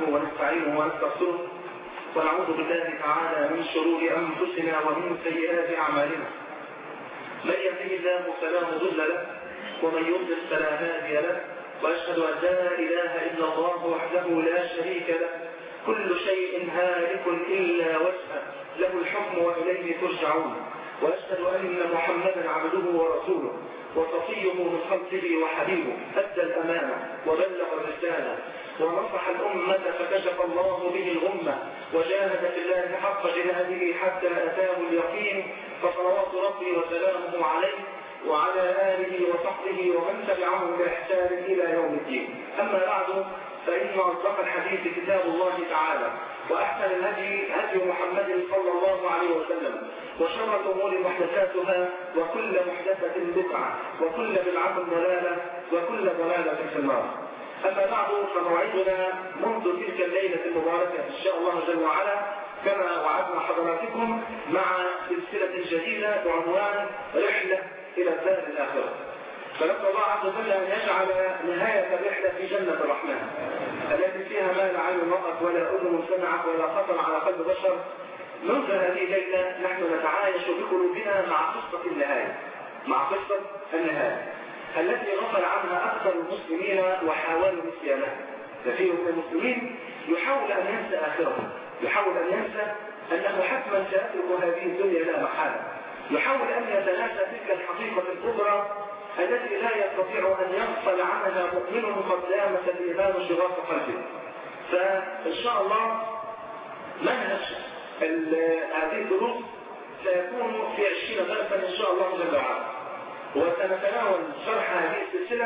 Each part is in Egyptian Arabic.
ونستعينه ونستغفره ونعوذ بالله تعالى من شرور أنفسنا ومن سيئات أعمالنا من يهده الله فلا مضل له ومن يضلل فلا هادي له وأشهد أن لا إله إلا الله وحده لا شريك له كل شيء هالك إلا وجهه له الحكم وإليه ترجعون وأشهد أن محمدا عبده ورسوله وصفيه من خلقه وحبيبه أدى الأمانة وبلغ الرسالة ونصح الأمة فكشف الله به الأمة وجاهد في الله حق جهاده حتى أتاه اليقين فصلوات ربي وسلامه عليه وعلى آله وصحبه ومن تبعهم بإحسان إلى يوم الدين أما بعد فإن أصدق الحديث كتاب الله تعالى وأحسن الهدي هدي محمد صلى الله عليه وسلم وشر الأمور محدثاتها وكل محدثة بدعة وكل بدعة ضلالة وكل ضلالة في النار أما بعد فموعدنا منذ تلك الليلة المباركة إن شاء الله جل وعلا كما وعدنا حضراتكم مع سلسلة جديدة بعنوان رحلة إلى الدار الآخرة فنسأل الله عز وجل أن يجعل نهاية الرحلة في جنة الرحمن التي فيها ما لا عين رأت ولا أذن سمعت ولا خطر على قلب بشر منذ هذه الليلة نحن نتعايش بقلوبنا مع قصة النهاية مع قصة النهاية التي غفل عنها أكثر المسلمين وحاولوا نسيانها كثير من المسلمين يحاول أن ينسى آخرته يحاول أن ينسى أنه حتما سيترك هذه الدنيا لا محالة يحاول أن يتناسى تلك الحقيقة الكبرى التي لا يستطيع أن يغفل عنها مؤمن قد لامس الإيمان شغاف قلبه فإن شاء الله منهج هذه الدروس سيكون في عشرين درسا إن شاء الله جل وعلا وسنتناول شرح هذه السلسلة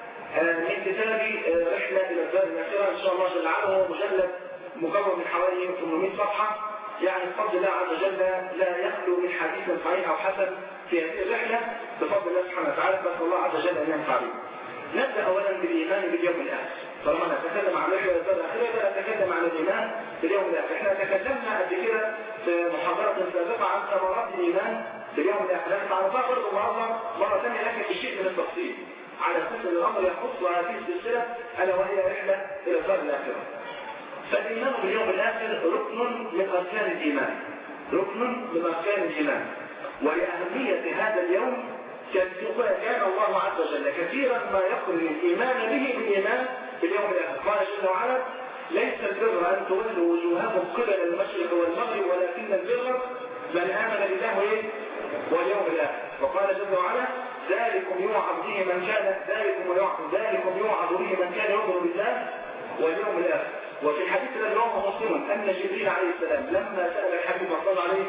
من كتاب رحلة إلى الدار الآخرة إن شاء الله جل وعلا هو مجلد مكون من حوالي 800 صفحة يعني بفضل الله عز وجل لا يخلو من حديث صحيح أو حسن في هذه الرحلة بفضل الله سبحانه وتعالى فأسأل الله عز وجل أن ينفع به. نبدأ أولا بالإيمان باليوم الآخر. طالما نتكلم عن رحلة الدار الآخرة يبقى نتكلم عن الإيمان باليوم الآخر. احنا تكلمنا قبل كده في محاضرة سابقة عن ثمرات الإيمان باليوم الآخر. لكن تعرفها برضه النهارده مرة ثانية لكن بشيء من التفصيل. على أساس أن الأمر يخص هذه السلسلة ألا وهي رحلة إلى الدار الآخرة. فالإيمان باليوم الآخر ركن من أركان الإيمان ركن من أركان الإيمان ولأهمية هذا اليوم كان كان الله عز وجل كثيرا ما يقرن الإيمان به بالإيمان باليوم الآخر قال جل وعلا ليس البر أن تولوا وجوهكم قبل المشرق والمغرب ولكن البر من آمن بالله إيه؟ واليوم الآخر وقال جل وعلا ذلكم يوعظ به من كان ذلكم يوعظ ذلكم يوعظ به من كان يؤمن بالله واليوم الآخر وفي الحديث الذي رواه مسلم ان جبريل عليه السلام لما سال الحبيب صلى الله عليه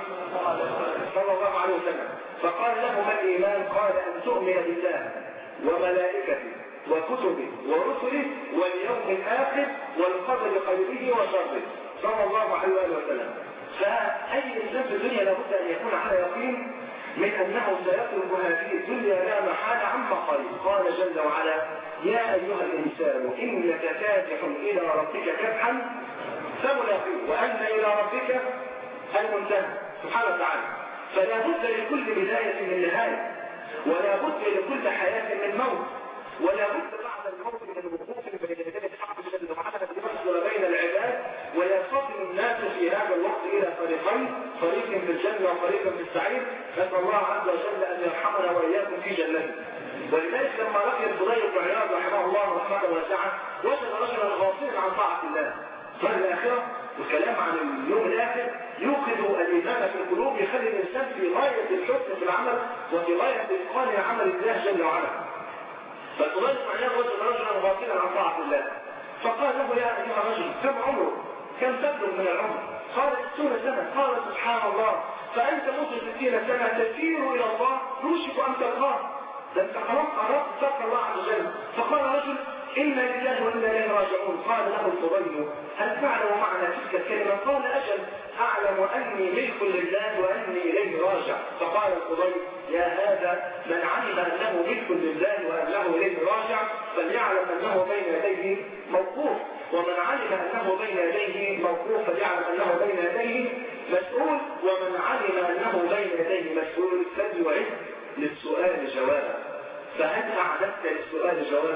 صلى الله عليه وسلم فقال له ما الايمان؟ قال ان تؤمن بالله وملائكته وكتبه ورسله واليوم الاخر والقدر خيره وشره صلى الله عليه واله وسلم فاي انسان في الدنيا لابد ان يكون على يقين من أنه سيترك هذه الدنيا لا محالة عما قريب قال جل وعلا يا أيها الإنسان إنك كادح إلى ربك كدحا فملاقيه وأن إلى ربك المنتهى سبحانه وتعالى فلا بد لكل بداية من نهاية ولا بد لكل حياة من موت ولا بد بعد الموت من الوقوف بين يدي الحق جل وعلا ليفصل بين العباد وينفصل الناس في هذا الوقت الى فريقين فريق في الجنه وفريق في السعير نسال الله عز وجل ان يرحمنا واياكم في جنته ولذلك لما لقي الفضيل بن عياض رحمه الله رحمه واسعه وجد رجلا غافلا عن طاعه الله قال الاخره والكلام عن اليوم الاخر يوقظ الايمان في القلوب يخلي الانسان في غايه الحسن في العمل وفي غايه اتقان عمل الله جل وعلا فالفضيل بن عياض وجد رجلا غافلا عن طاعه الله فقال له يا ايها الرجل كم عمرك كم تبلغ من العمر قال ستون سنة قال سبحان الله فأنت منذ ستين سنة تسير إلى الله يوشك أن تلقاه ده أنت خلاص قربت تلقى الله عز وجل فقال رجل إنا لله وإنا إليه راجعون قال له الفضيل هل تعلم معنى تلك الكلمة قال أجل أعلم أني ملك لله وأني إليه راجع فقال الفضيل يا هذا من علم أنه ملك لله وأنه إليه راجع فليعلم أنه بين يديه موقوف ومن علم أنه بين يديه موقوف فليعلم أنه بين يديه مسؤول ومن علم أنه بين يديه مسؤول فليعد للسؤال جوابا فهل أعددت للسؤال جوابا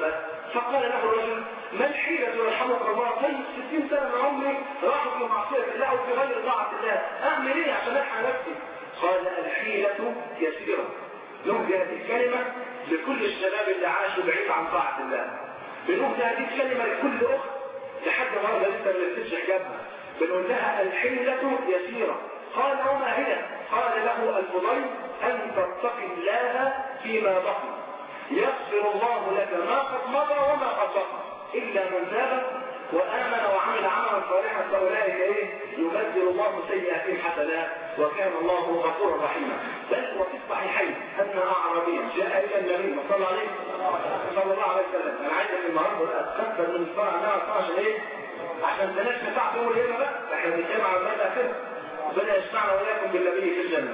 فقال له الرجل ما الحيلة يرحمك الله طيب 60 سنة من عمري راحوا في معصية الله وفي غير طاعة الله أعمل إيه عشان ألحق نفسي؟ قال الحيلة يسيرة نهدي هذه الكلمة لكل الشباب اللي عاشوا بعيد عن طاعة الله بنهدي هذه الكلمة لكل أخت لحد النهارده لسه ما لبستش حجابها بنقول لها الحيلة يسيرة قال وما هي؟ قال له الفضيل أن تتقي الله فيما بقي يغفر الله لك ما قد مضى وما قد بقى إلا من تاب وآمن وعمل عملا صالحا فأولئك إيه؟ يبدل الله سيئاتهم حسنات وكان الله غفورا رحيما بل وفي الصحيحين أن أعرابيا جاء إلى النبي صلى الله عليه صلى الله عليه وسلم أنا عايزك النهارده أتكثر من الصلاة أنا عشان إيه؟ عشان بلاش نفع تقول هنا بقى احنا بنتكلم على المدى كده ربنا يجمعنا وإياكم بالنبي في الجنة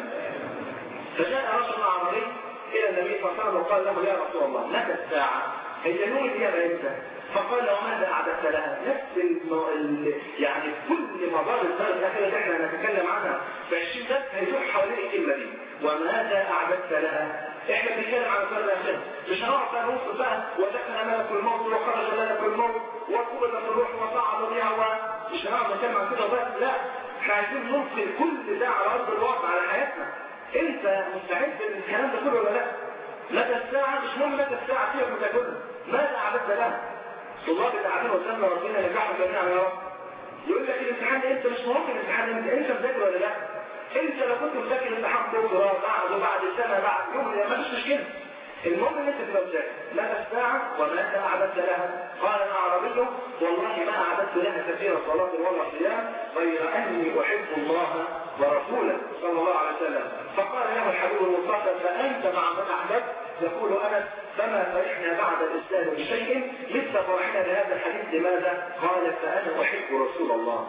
فجاء رجل أعرابي إلى النبي صلى الله عليه وسلم وقال له يا رسول الله متى الساعة؟ هي نور هي امتى؟ فقال له ماذا أعددت لها؟ نفس الم... ال... يعني كل مدار السنة الأخيرة اللي احنا هنتكلم عنها في 20 درس هيدور حوالين الكلمة دي وماذا أعددت لها؟ احنا بنتكلم عن السنة الأخيرة مش هنقعد بقى نوصل بقى ودخل ملك الموت وخرج ملك الموت وقبل الروح وصعد بها مش هنقعد نتكلم عن كده بس لا احنا عايزين نوصل كل ده على أرض الواقع على حياتنا انت مستعد للكلام ده كله ولا لا؟ مدى الساعة مش مهم مدى الساعة فيها من ده كله ماذا أعددت لها؟ طلاب اللي قاعدين قدامنا ربنا ينجحهم جميعا يا رب يقول لك الامتحان ده انت مش مهم الامتحان انت انت مذاكر ولا لا؟ انت لو كنت مذاكر امتحان دكتوراه بعد وبعد سنه بعد يوم ما فيش مشكله المهم ان انت تبقى مذاكر متى الساعه ومتى اعددت لها؟ قال الاعرابي والله ما اعددت لها كثير صلاه ولا صيام غير اني احب الله ورسوله صلى الله عليه وسلم فقال له الحبيب المصطفى فانت مع من احببت يقول انس فما فرحنا بعد الاسلام بشيء مثل فرحنا بهذا الحديث لماذا؟ قال فانا احب رسول الله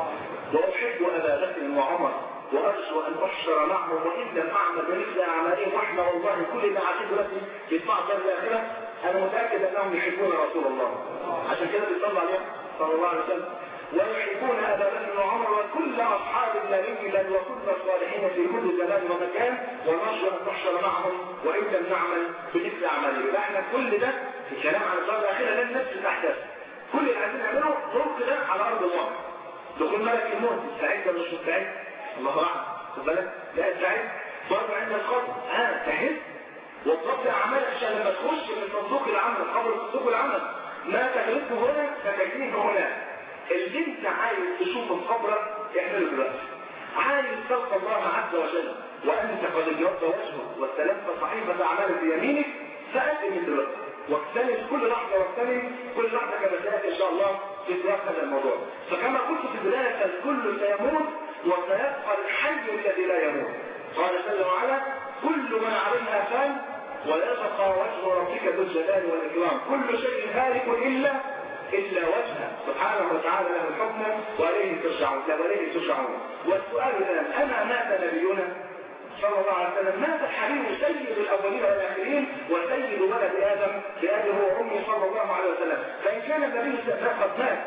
واحب ابا بكر وعمر وارجو ان احشر معهم وان لم اعمل بمثل اعمالهم واحنا والله كل ما عجبت نفسي يدفع دار الاخره انا متاكد انهم يحبون رسول الله عشان كده بيصلى عليه صلى الله عليه وسلم ويحبون ابا بكر وعمر وكل اصحاب النبي بل وكل الصالحين في كل زمان ومكان ونرجو ان نحشر معهم وان لم نعمل بمثل اعمالهم فاحنا كل ده في كلام عن الدار الاخره لن نفس الاحداث كل اللي عايزين نعمله ضبط ده على ارض الواقع دخول ملك الموت مستعد ولا مش مستعد؟ الله اعلم خد بالك لا استعد برضه عند القبر ها تحس وتضبط اعمالك عشان لما تخش من صندوق العمل قبل صندوق العمل ما تكلفه هنا فتكليفه هنا اللي انت عايز تشوفه في قبرك اعمله دلوقتي عايز تلقى الله عز وجل وانت قد ابيضت وجهه واستلمت صحيفه اعمالك بيمينك فقدم من دلوقتي واغتنم كل لحظه واغتنم كل لحظه كما سياتي ان شاء الله في سياق هذا الموضوع فكما قلت في البدايه فالكل سيموت وسيبقى الحي الذي لا يموت قال جل وعلا كل من عليها فان ويبقى وجه ربك ذو الجلال والاكرام كل شيء هالك الا الا وجهه سبحانه وتعالى له الحكم واليه ترجعون لا واليه ترجعون والسؤال الان اما مات نبينا صلى الله عليه وسلم مات الحبيب سيد الاولين والاخرين وسيد ولد ادم بابي هو وامي صلى الله عليه وسلم فان كان النبي قد مات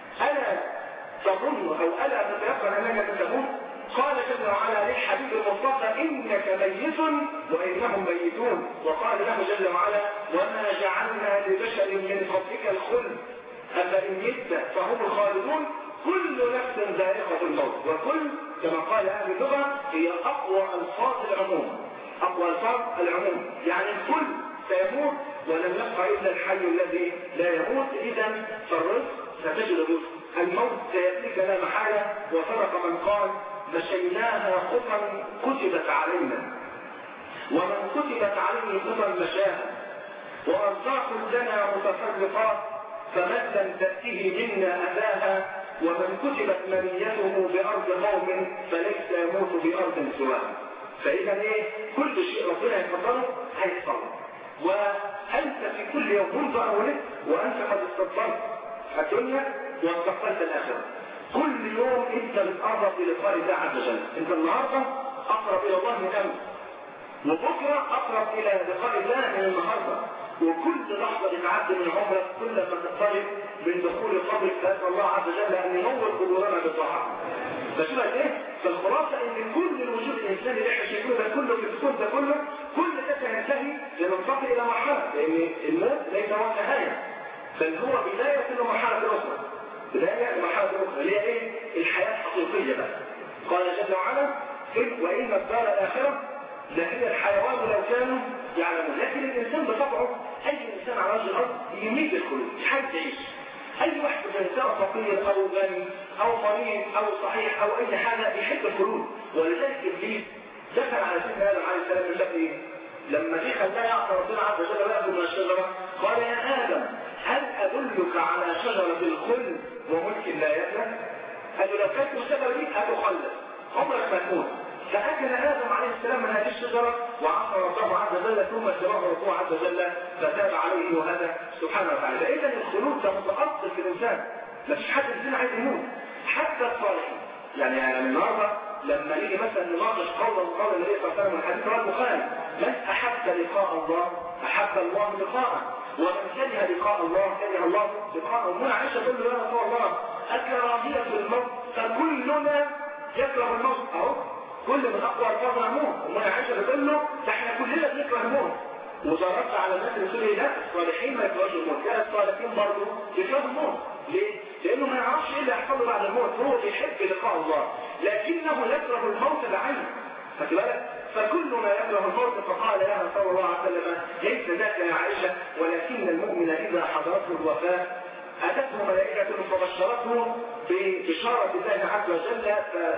الا تظن او الا تتيقن انك ستموت قال جل وعلا للحبيب المصطفى انك ميت وانهم ميتون وقال له جل وعلا وما جعلنا لبشر من قبلك الخلد افان مت فهم الخالدون كل نفس ذائقة الموت وكل كما قال اهل اللغة هي اقوى الفاظ العموم اقوى الفاظ العموم يعني الكل سيموت ولم يبقى الا الحي الذي لا يموت اذا فالرزق ستجد الرزق الموت سيأتيك لا محالة وفرق من قال مشيناها خطا كتبت علينا ومن كتبت عليه خطا مشاها وأرزاق لنا متفرقات فمن تأتيه منا أذاها ومن كتبت منيته بأرض قوم فليس يموت بأرض سواها فإذا إيه كل شيء ربنا يقدره هيحصل وأنت في كل يوم منذ أولك وأنت قد استقبلت الدنيا واستقبلت الآخرة كل يوم أنت بتقرب للقاء الله عز وجل أنت النهاردة أقرب إلى الله من أمس وبكرة أقرب إلى لقاء الله من النهاردة وكل لحظة بتعدي من عمرك كل ما تقترب من دخول قبرك فأسأل الله عز وجل أن ينور قبورنا بالطاعة. فشوف ايه؟ فالخلاصة ان كل الوجود الانساني اللي احنا شايفينه ده كله في الكون ده كله كل ده سينتهي لننتقل الى مرحلة لان الموت ليس هو النهاية. بل هو بداية لمرحلة أخرى بداية لمرحلة أخرى اللي هي إيه؟ الحياة الحقيقية بقى قال جل وعلا وإن الدار الآخرة لهي الحيوان لو كانوا يعلمون لكن الإنسان بطبعه أي إنسان على وجه الأرض يميل الخلود مش عايز يعيش أي واحد إنسان فقير أو غني أو مريض أو صحيح أو أي حاجة يحب الخلود ولذلك إبليس دخل على سيدنا آدم عليه السلام يقول لك إيه؟ لما جه خلاه يعصى ربنا عز وجل ويأكل من الشجرة قال يا آدم هل أدلك على شجرة الخلد وملك لا يبلى؟ قال له لو كانت الشجرة دي هتخلد عمرك ما تموت فأكل آدم عليه السلام من هذه الشجرة وعصى ربه عز وجل ثم اجتمعه ربه عز وجل فتاب عليه وهذا سبحانه وتعالى إذا الخلود ده متأصل في الإنسان ما فيش حد في الدنيا عايز يموت حتى الصالحين يعني يعني النهارده لما نيجي مثلا نناقش قول قول النبي صلى الله عليه وسلم الحديث رواه البخاري من أحب لقاء الله أحب الله لقاءه ومن كره لقاء الله كره الله لقاءه ومن عائشة تقول له يا رسول الله أكراهية الموت فكلنا يكره الموت أهو كل من اقوى الفضل موت ومن عائشه بتقول له ده احنا كلنا بنكره الموت وضربت على الناس اللي بتقول لا الصالحين ما يكرهوش الموت لا الصالحين برضه بيكرهوا الموت ليه؟ لانه ما يعرفش ايه اللي هيحصل له بعد الموت هو بيحب لقاء الله لكنه يكره الموت بعينه خدت بالك؟ فكلنا يكره الموت فقال لها صلى الله عليه وسلم ليس ذاك يا عائشه ولكن المؤمن اذا حضرته الوفاه أتته ملائكة فبشرته ببشارة الله عز وجل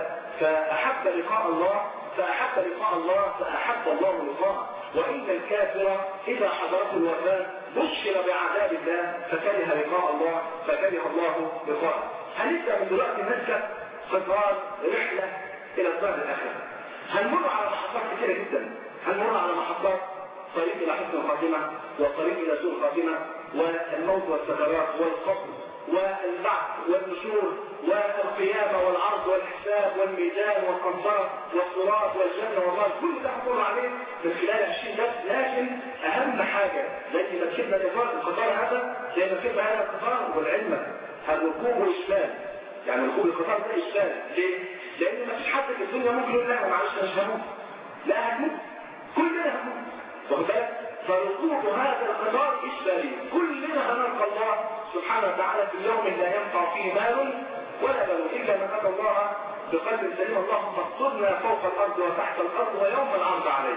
فأحب لقاء الله فأحب لقاء الله فأحب الله لقاءه وإن الكافر إذا حضرته الوفاة بشر بعذاب الله فكره لقاء الله فكره الله لقاءه هنبدأ من دلوقتي نسكت قطار رحلة إلى الدار الآخرة هنمر على محطات كثيرة جدا هنمر على محطات طريق إلى حسن الخاتمة والطريق إلى سوء الخاتمة والموت والسكرات والقبر والبعث والنشور والقيامة والعرض والحساب والميزان والقنطرة والصراط والجنة والنار كل ده هنقول عليه من خلال 20 درس لكن أهم حاجة التي مكتبنا لإدارة القطار هذا زي ما كتبنا هذا القطار والعلم الركوب والإشمال يعني ركوب القطار ده إشمال ليه؟ لأن ما فيش حد في الدنيا ممكن يقول لا معلش أنا مش هموت لا هتموت كلنا هنموت واخد بالك؟ فركوب هذا القطار إشمالي كلنا هنلقى الله سبحانه وتعالى في يوم لا ينفع فيه مال ولا بنون إلا من أتى الله بقلب سليم اللهم اقصدنا فوق الأرض وتحت الأرض ويوم العرض عليه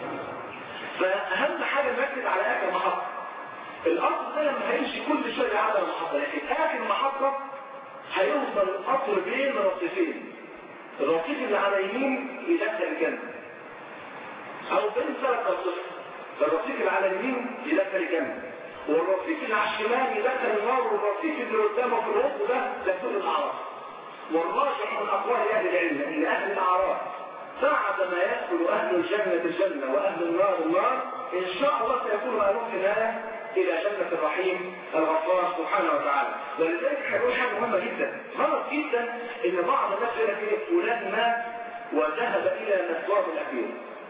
فأهم حاجة نركز على آخر محطة الأرض ده لما هيمشي كل شوية على المحطة لكن آخر محطة هيوصل القطر بين رصيفين الرصيف اللي على يمين يدخل الجنة أو بين ثلاث رصيف الرصيف اللي على اليمين يدخل الجنة والرصيف اللي على الشمال يدخل النار والرصيف اللي قدامه في الوسط ده يدخل الأعراف والراجح من أقوال أهل العلم أن أهل الأعراف بعد ما يدخل أهل الجنة الجنة وأهل النار النار إن شاء الله سيكون أهلهم في النهاية إلى جنة الرحيم الغفار سبحانه وتعالى ولذلك هنقول حاجة مهمة جدا غلط جدا إن بعض الناس يقول لك إيه فلان مات وذهب إلى مسواه الأخير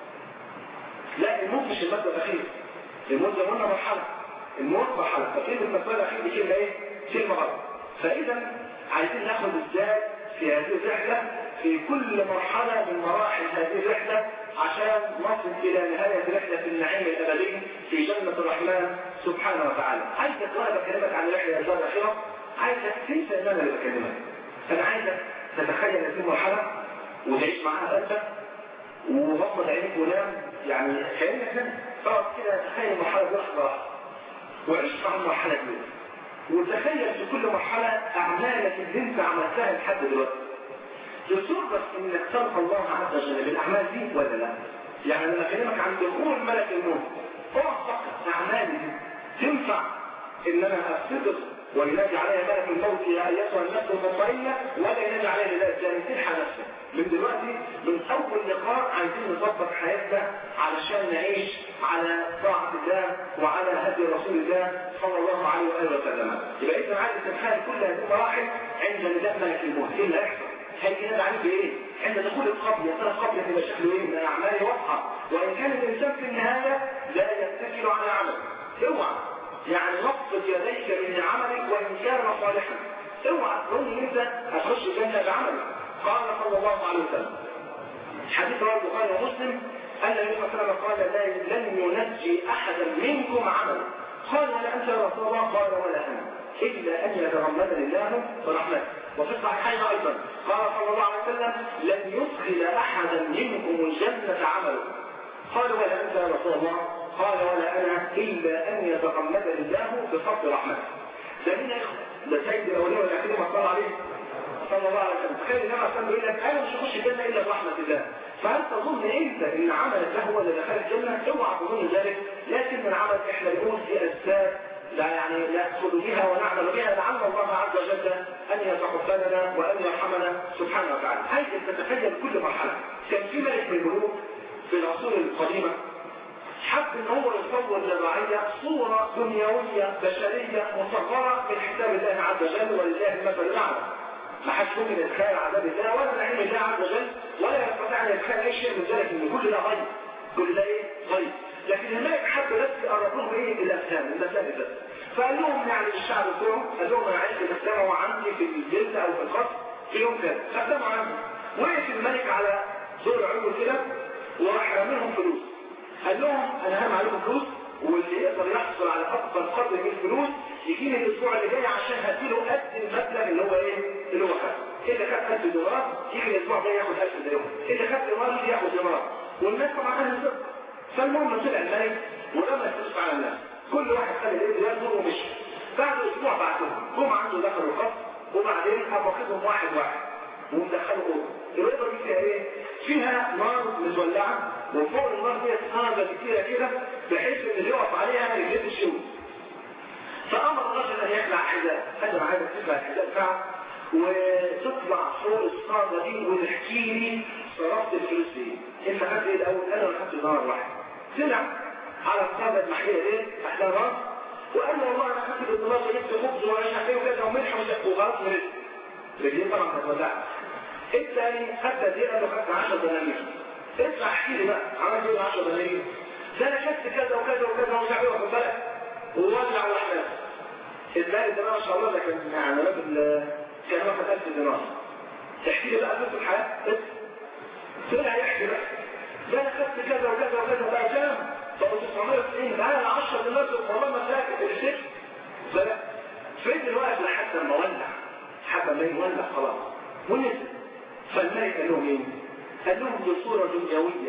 لا الموت مش المادة الأخير الموت ده قلنا مرحلة الموت مرحلة فكلمة المسواه الأخير دي كلمة إيه؟ كلمة غلط فإذا عايزين ناخد ازاي في هذه الرحلة في كل مرحلة من مراحل هذه الرحلة عشان نصل إلى نهاية رحلة النعيم الأبدي في جنة الرحمن سبحانه وتعالى عايزك وأنا بكلمك عن رحلة الأجزاء الأخيرة عايزك تنسى إن أنا اللي بكلمك أنا عايزك تتخيل هذه المرحلة وتعيش معاها قلبك وغمض عينيك ونام يعني كأنك نام اقعد كده تخيل المرحلة دي لحظة واحدة وعيش مع المرحلة دي وتخيل في كل مرحلة أعمالك اللي انت عملتها لحد دلوقتي يسرك انك تلقى الله عز وجل بالاعمال دي ولا لا يعني لما اكلمك عن دخول ملك الموت اقعد فقط اعمالي دي تنفع ان انا افتقر وينادي عليها ملك الموت يا ايتها النفس المطمئنه ولا ينادي عليها لا ازاي تلحى نفسك من دلوقتي من اول لقاء عايزين نظبط حياتنا علشان نعيش على طاعه الله وعلى هدي رسول الله صلى الله عليه واله وسلم يبقى اذا عايز تتخيل كل هذه المراحل عند نداء ملك الموت ايه اللي هيحصل؟ هيجي نادي عليه بايه؟ عند دخول القبر يا ترى القبر هيبقى شكله ايه؟ من اعماله واضحه وان كان الانسان في النهايه لا يتكل على عمله اوعى يعني نقصد يديك من عملك وان كان صالحا اوعى تظن انت هتخش الجنه بعملك قال صلى الله عليه وسلم حديث رواه البخاري ومسلم ان النبي صلى الله عليه وسلم قال لن ينجي احدا منكم عمله قال ولا انت يا رسول الله قال ولا انا الا ان يتغمدني الله برحمته وفي الصحيحين ايضا قال صلى الله عليه وسلم لن يدخل احدا منكم الجنه عمله قال ولا انت يا رسول الله قال ولا انا الا ان يتغمدني الله بفضل رحمته ده مين يا اخوه ده سيد الاولين والاخرين ما صلى عليه صلى الله عليه وسلم تخيل النبي عليه الصلاه يقول لك انا مش هخش الجنه الا برحمه الله فهل تظن انت ان عملك ده هو اللي دخل الجنه اوعى تظن ذلك لكن من عمل احنا بنقول في اسباب لا يعني نأخذ بها ونعمل بها لعل الله عز وجل أن يتقبلنا وأن يرحمنا سبحانه وتعالى هذه تتخيل كل مرحلة كان في ملك من الملوك في العصور القديمة حب ان هو يصور للرعية صورة دنيوية بشرية مصغرة من حساب الله عز وجل ولله المثل الأعلى ما حدش ممكن يتخيل عذاب الله ولا نعيم الله عز وجل ولا يستطيع ان يتخيل اي شيء من ذلك ان كل ده غيب كل ده ايه غيب لكن الملك حب بس يقرب لهم ايه الافهام المسائل بس فقال لهم يعني الشعب بتوعه قال لهم انا عايز تستمعوا عندي في الجلد او في القصر في يوم كذا فاستمعوا عني وقف الملك على دور عيون كده وراح راميهم فلوس قال لهم انا هرمي عليكم فلوس واللي يقدر يحصل على اكبر قدر من الفلوس يجيني الاسبوع اللي جاي عشان هديله قد المبلغ اللي هو ايه اللي هو خده اللي خد 1000 دولار يجي الاسبوع الجاي ياخد 1000 دولار اللي خد دولار يجي ياخد دولار والناس طبعا اهل صدق فالمهم طلع الملك ورمى الفلوس على الناس كل واحد خد الايد ياخده ومشي بعد اسبوع بعتهم جم عنده دخلوا القصر وبعدين قام واخدهم واحد واحد ومدخلوا اوضه الاوضه دي فيها ايه؟ فيها نار متولعه وفوق النار فيها سحابه كتيره كده بحيث ان اللي يقف عليها رجليه الشمس فامر الرجل ان يخلع حذاء قال له عايزك تخلع الحذاء بتاعك وتطلع فوق الصاغه دي وتحكي لي صرفت الفلوس دي انت خدت ايه الاول انا خدت دينار واحد طلع على الصاغه المحكيه دي تحت الراس وقال له والله انا خدت الدينار ده جبت خبز ومش عارف ايه وكذا وملح وغلط ورزق رجليه طبعا هتولعها الثاني خدت دي قال له خدت 10 دنانير اسمع احكي لي بقى عملت ايه 10 دنانير ده انا خدت كذا وكذا وكذا ومش عارف ايه واخد بالك وولع واحداث المال ده ما شاء الله ده كان يعني راجل كان واخد 1000 دينار تحكي لي بقى قصه الحياه بس طلع يحكي بقى ده انا خدت كذا وكذا وكذا بقى كام؟ طب 990 ده انا 10 دينار والله ما فاكر الشيء بقى فين الوقت لحد ما ولع حتى ما يولع خلاص ونزل فالملك قال لهم ايه؟ قال لهم بصوره دنيويه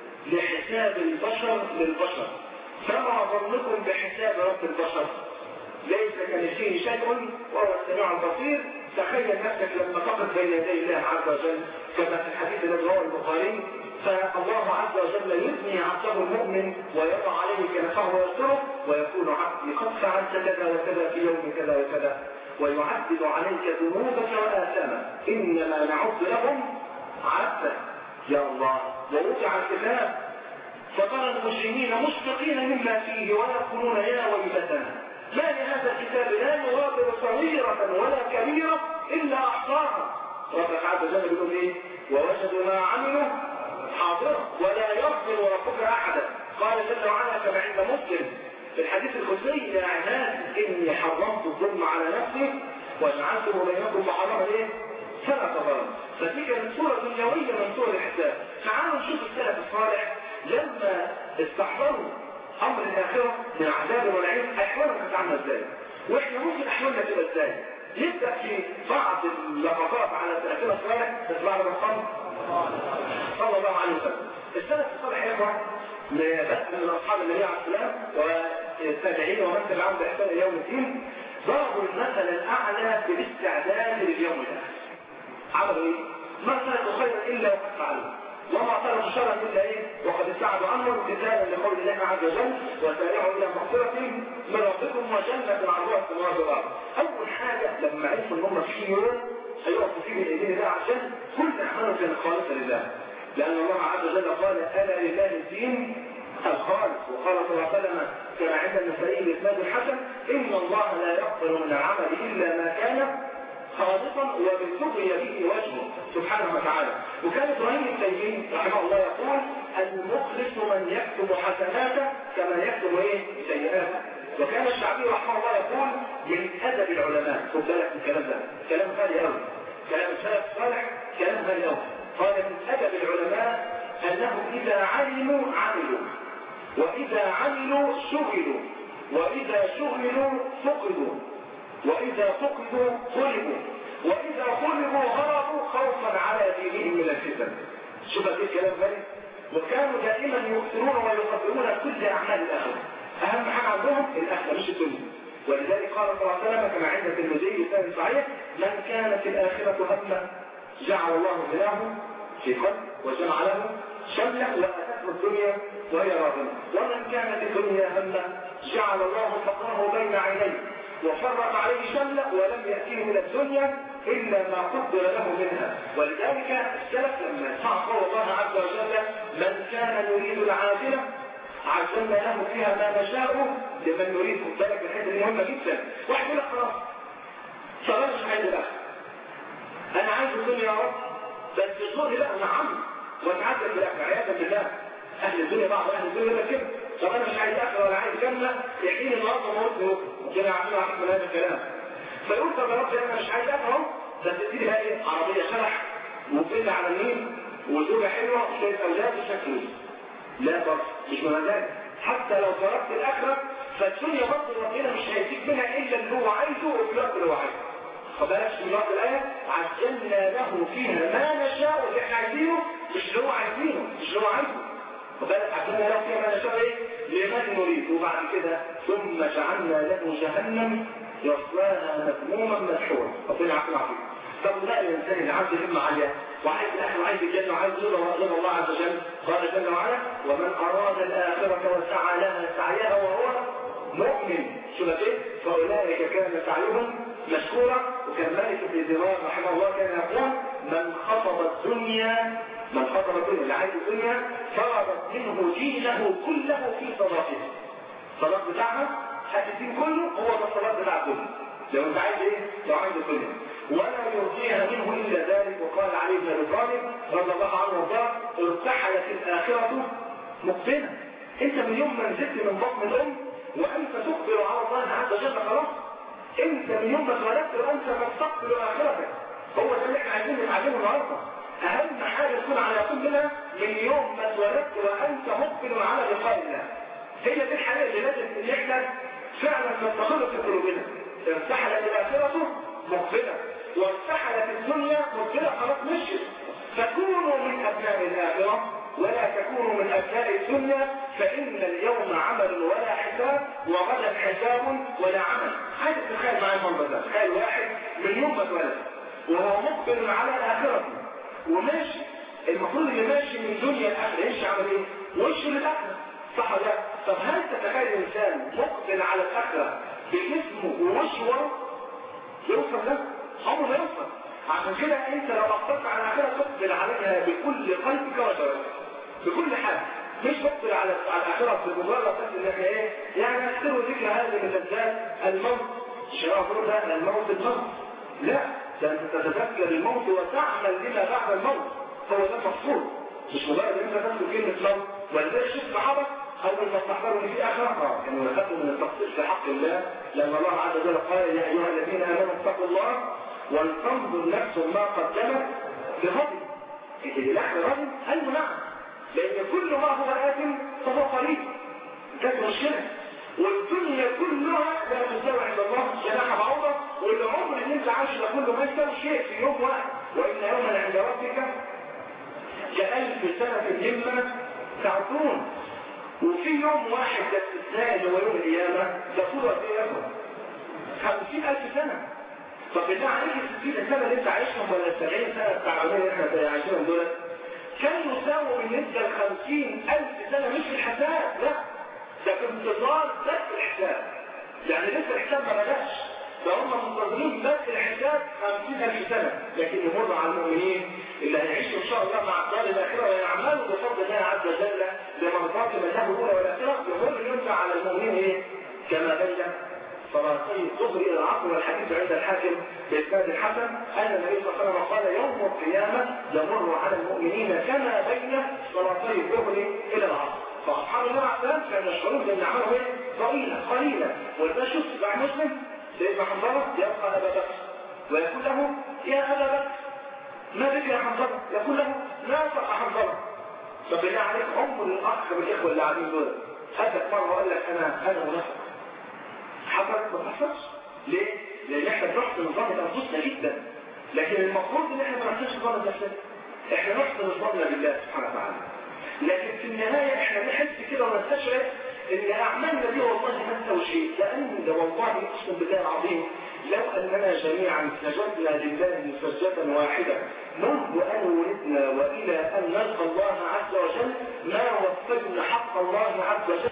لحساب البشر للبشر فما ظنكم بحساب رب البشر ليس كمثله شيء وهو السميع البصير تخيل نفسك لما تقف بين يدي الله عز وجل كما في الحديث الذي رواه البخاري فالله عز وجل يثني عبده المؤمن ويضع عليه كنفه ويستره ويقول عبدي قد فعلت كذا وكذا في يوم كذا وكذا ويعدد عليك ذنوبك واثامك انما نعد لهم عبدا يا الله ووضع الكتاب فترى المسلمين مشفقين مما فيه ويقولون يا ويلتنا ما لهذا الكتاب لا يغادر صغيرة ولا كبيرة إلا أحصاها ربك عز وجل بيقول إيه ووجدوا ما عملوا حاضرا ولا يظلم ربك أحدا قال جل وعلا كما عند مسلم في الحديث القدسي يا عباد إني حرمت الظلم على نفسي وجعلته بينكم محرما إيه فلا تظلم فتلك من صورة دنيوية من صور الحساب تعالوا نشوف السلف الصالح لما استحضروا امر الاخره من عذاب ونعيم احوالهم كانت عامله ازاي واحنا ممكن احوالنا تبقى ازاي نبدا في بعض اللقطات على سلفنا الصالح بس بعد ما صلى صلى الله عليه وسلم السلف الصالح يا اخوان بس من اصحاب النبي عليه السلام والتابعين ومن تبعهم باحسان الى يوم الدين ضربوا المثل الاعلى بالاستعداد لليوم الاخر عملوا ايه؟ ما تركوا خيرا الا وقد فعلوا وما تركوا شرا الا ايه وقد ابتعدوا عنه امتثالا لقول الله عز وجل وسارعوا الى مغفره من ربكم وجنه عرضها السماوات والارض اول حاجه لما عرفوا ان هم في يوم هيقفوا فيه من ايدين الله عشان كل اعمالهم كانت خالصه لله لان الله عز وجل قال الا لله الدين الخالص وقال صلى الله عليه وسلم كما عند النسائي باسناد الحسن ان الله لا يقبل من العمل الا ما كان خالصا وبالتقي به وجهه سبحانه وتعالى وكان ابراهيم التيمي رحمه الله يقول المخلص من يكتب حسناته كما يكتب ايه سيئاته وكان الشعبي رحمه الله يقول من ادب العلماء خد بالك من الكلام ده كلام غالي قوي كلام السلف الصالح كلام غالي قوي قال من ادب العلماء انهم اذا علموا عملوا واذا عملوا شغلوا وإذا شغلوا فقدوا وإذا فقدوا غلبوا وإذا غلبوا هربوا خوفا على دينهم من الفتن شوف قد الكلام غريب وكانوا دائما يؤثرون ويقدمون كل أعمال الآخرة أهم حاجة عندهم الآخرة مش الدنيا ولذلك قال صلى الله عليه وسلم كما عند الترمذي وسائل صحيح من كانت الآخرة همه جعل الله غناه في قلب وجمع له شمله وأتته الدنيا وهي راغمة ومن كانت الدنيا همه جعل الله فقره بين عينيه وفرق عليه شمله ولم يأتيه من الدنيا إلا ما قدر له منها ولذلك السلف لما يسمع قول الله عز وجل من كان يريد العاجلة عجلنا له فيها ما نشاء لمن يريد خد بالك من الحته دي مهمه جدا واحد يقول لك خلاص صلاه مش عايز الاخر انا عايز الدنيا يا رب بس الظهر لا نعم واتعدل بالاخر عياذا بالله اهل الدنيا بعض اهل الدنيا يقول لك كده طب انا مش عايز اخر ولا عايز جنه يحييني النهارده وموتني بكره ربنا يعافينا ويعافيك من هذا الكلام فيقول طب يا رب انا مش عايز اخر اهو بس اديني بقى ايه عربيه شرح وفيلا على النيل وزوجه حلوه وشويه اولاد وشويه فلوس لا برضه مش مزاج حتى لو تركت الاخره فالدنيا برضه ربنا مش هيديك منها الا اللي هو عايزه وفي الوقت اللي هو عايزه فبلاش من وقت الايه عجلنا له فيها ما نشاء اللي احنا عايزينه مش اللي هو عايزينه مش اللي هو عايزه فبالك عجلنا له فيها ما نشاء ايه لمن نريد وبعد كده ثم جعلنا له جهنم يصلاها مذموما مدحورا ربنا يعافينا ويعافيك طب لا الانسان اللي عنده همه عاليه وعايز الاخر وعايز الجنه وعايز رضا الله عز وجل قال جل وعلا ومن اراد الاخره وسعى لها سعيها وهو مؤمن شو ايه فاولئك كان سعيهم مشكورا وكان مالك بن دينار رحمه الله كان يقول من خطب الدنيا من خطب الدنيا اللي عايز الدنيا فرضت منه دينه كله في صلاته الصلاه بتاعها هات الدين كله هو ده الصلاه بتاع الدنيا لو انت عايز ايه لو عايز الدنيا ولا يرضيها منه الا ذلك وقال علي بن ابي طالب رضي الله عنه وارضاه ارتحلت الاخره مقبله انت من يوم ما نزلت من بطن الام وانت تقبل على الله عز وجل خلاص انت من يوم ما اتولدت وانت تستقبل اخرتك هو ده اللي احنا عايزين نتعلمه النهارده اهم حاجه تكون على يقين منها من يوم ما اتولدت وانت مقبل على لقاء الله هي دي الحاجه اللي لازم ان احنا فعلا نستقر في قلوبنا ارتحلت الاخره مقبله وارتحلت الدنيا مقبله خلاص مشيت فكونوا من ابناء الاخره ولا تكونوا من ابناء الدنيا فان اليوم عمل ولا حساب وغدا حساب ولا عمل عايز تتخيل معايا المنظر ده تخيل واحد من يوم ما اتولد وهو مقبل على الاخره وماشي المفروض اللي ماشي من دنيا الاخره يمشي عمل ايه؟ وشه للاخره صح ولا لا؟ طب هل تتخيل انسان مقبل على الاخره بجسمه ووشه يوصل ده؟ عمره ما يوصل عشان كده انت لو اقبلت على الاخره تقبل عليها بكل قلبك وجوارحك بكل حاجه مش تقبل على على الاخره بمجرد بس انك ايه يعني اكثروا ذكر هذه من لذات الموت الشرع يقول ده الموت الموت لا ده انت تتذكر الموت وتعمل لما بعد الموت هو ده المقصود مش مجرد انت تذكر كلمه موت ولذلك شوف الصحابه اول ما استحضروا ان في اخره كانوا يخافوا من التقصير في حق الله لما الله عز وجل قال يا ايها الذين امنوا اتقوا الله ولتنظر نفس ما قدمت لغد الاخر غد هل نعم لان كل ما هو آثم فهو قريب كانت مشكله والدنيا كلها لا تساوي عند الله جناح بعوضه والعمر اللي انت عايشه ده كله ما يساوي شيء في يوم واحد وان يوما عند ربك كألف سنة مما تعدون وفي يوم واحد ده استثناء اللي هو يوم القيامة ده طول قد ايه ياخد؟ 50000 سنة طب بالله عليك ال 60 سنة اللي انت عايشهم ولا ال 70 سنة التعبانين اللي احنا عايشينهم دول كان يساووا بالنسبة ل 50000 سنة مش في الحساب لا ده في انتظار بس الحساب يعني لسه الحساب ما بدأش ده هم منتظرين بس الحساب 50000 سنة لكن يمر على المؤمنين اللي هيعيشوا ان شاء الله مع الدار الاخره ويعملوا بفضل الله عز وجل لمرضات من له الاولى والاخره يمر ينفع على المؤمنين ايه؟ كما بين صلاتي الظهر الى العصر والحديث عند الحاكم باسناد الحسن ان النبي صلى الله عليه وسلم قال يوم القيامه يمر على المؤمنين كما بين صلاتي الظهر الى العصر فاصحاب النبي عليه السلام كانوا يشعرون بان عملهم ايه؟ ضئيله قليله وده شوف مع مسلم سيدنا حنظله يبقى ابا بكر ويقول له يا ابا بكر ما بك يا حنظله يقول له نافق حنظله طب بالله عليك عمر الاخ بالاخوه اللي قاعدين دول خدك مره وقال لك انا انا منافق حصلت ما تحصلش ليه؟ لان احنا بنحسن نظام انفسنا جدا لكن المفروض ان احنا ما نحسنش نظام نفسنا احنا نحسن نظامنا بالله سبحانه وتعالى لكن في النهايه احنا نحس كده ونستشعر ان اعمالنا دي والله ما تسوي شيء لان ده والله اقسم بالله العظيم لو اننا جميعا سجدنا لله سجده واحده منذ ان ولدنا والى ان نلقى الله عز وجل ما وفينا حق الله عز وجل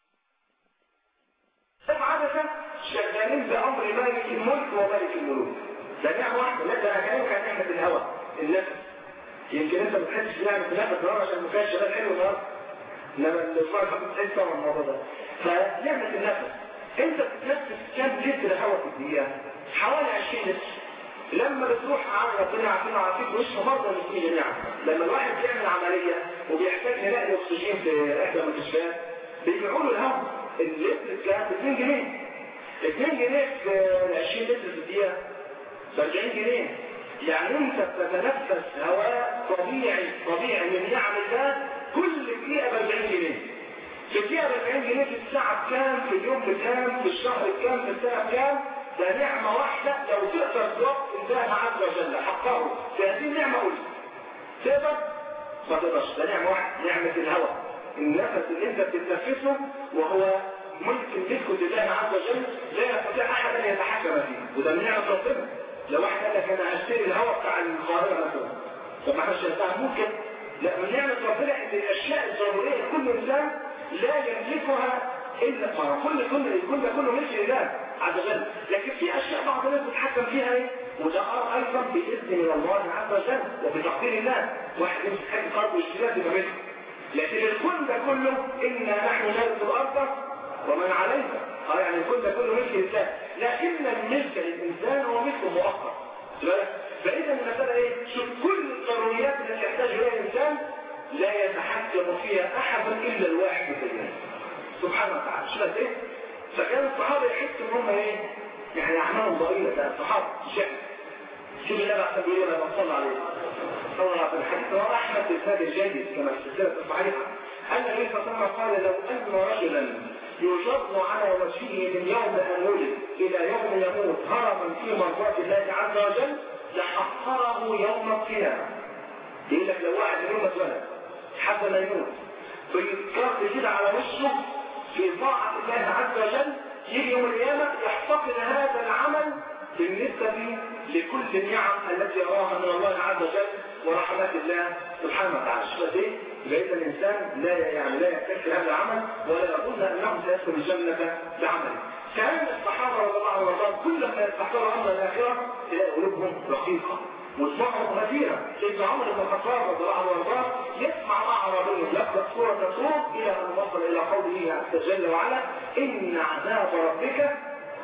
عادة شغالين بأمر مالك الملك ومالك الملوك ده نعمة واحدة لا ده أنا كلامك عن نعمة الهوى النفس يمكن أنت ما تحسش بنعمة النفس النهار عشان ما فيهاش شغال حلو النهار إنما الإصرار بتحس طبعا الموضوع ده فنعمة النفس أنت بتتنفس كام لتر هواء في الدقيقة؟ حوالي 20 لتر لما بتروح عن ربنا عارفين عارفين وش مرضى المسلمين جميعا لما الواحد بيعمل عملية وبيحتاج يلاقي أكسجين في إحدى المستشفيات بيبيعوا له الهواء اللتر كان ب 2 جنيه 2 جنيه في 20 لتر في الدقيقة ب 40 جنيه يعني انت بتتنفس هواء طبيعي طبيعي من نعم الله كل دقيقة ب 40 جنيه في الدقيقة ب 40 جنيه في الساعة بكام في اليوم بكام في الشهر بكام في السنة بكام ده نعمة واحدة لو تقدر توقف الله عز وجل حقه في هذه النعمة قول تقدر ما تقدرش ده نعمة واحدة نعمة الهواء النفس اللي انت بتتنفسه وهو ملك تسكت لله عز وجل لا يستطيع احد ان يتحكم فيه وده من نعمه ربنا لو واحد قال لك انا هشتري الهواء بتاع القاهره مثلا طب ما احنا شايفها ممكن لا من نعمه ربنا ان الاشياء الضروريه لكل انسان لا يملكها الا ما كل كل كل ده كله ملك لله عز وجل لكن في اشياء بعض الناس بتتحكم فيها ايه وده ايضا باذن من الله عز وجل وبتقدير الله واحد يمسك حاجه ارض ويشتريها تبقى ملك لكن الكون ده كله انا نحن نرث الارض ومن عليها اه يعني الكون ده كله ملك لله لكن الملك للانسان هو ملك مؤقت فاذا المساله ايه شوف كل الضروريات التي يحتاج اليها الانسان لا يتحكم فيها احد الا الواحد في الناس سبحانه وتعالى شوف قد ايه فكان الصحابه يحسوا ان هم ايه يعني اعمالهم ضئيله ده الصحابه شعب شوف النبي عليه الصلاه والسلام لما صلى عليه صلى الله عليه وسلم حديث رواه احمد بن الجيد كما في السلسله الصحيحه ان النبي صلى الله عليه وسلم قال لو ان رجلا يجر على وجهه من يوم ان ولد الى يوم يموت هربا في مرضات الله عز وجل لحقره يوم القيامه يقول لك لو واحد يوم اتولد حتى ما يموت فيتكر كده على وشه في طاعه الله عز وجل يجي يوم القيامه يحتقن هذا العمل بالنسبة لكل النعم التي يراها من الله عز وجل ورحمات الله سبحانه وتعالى شوف ايه لقيت الانسان لا يعني لا يكتفي هذا العمل ولا يظن انه سيدخل الجنه بعمله كان الصحابه رضي الله عنهم وارضاهم كل ما يستحضروا امر الاخره تلاقي قلوبهم رقيقه ودماغهم غزيره سيدنا عمر بن الخطاب رضي الله عنه وارضاه يسمع اعرابي يقرا سوره الصور الى ان وصل الى قوله عز جل وعلا ان عذاب ربك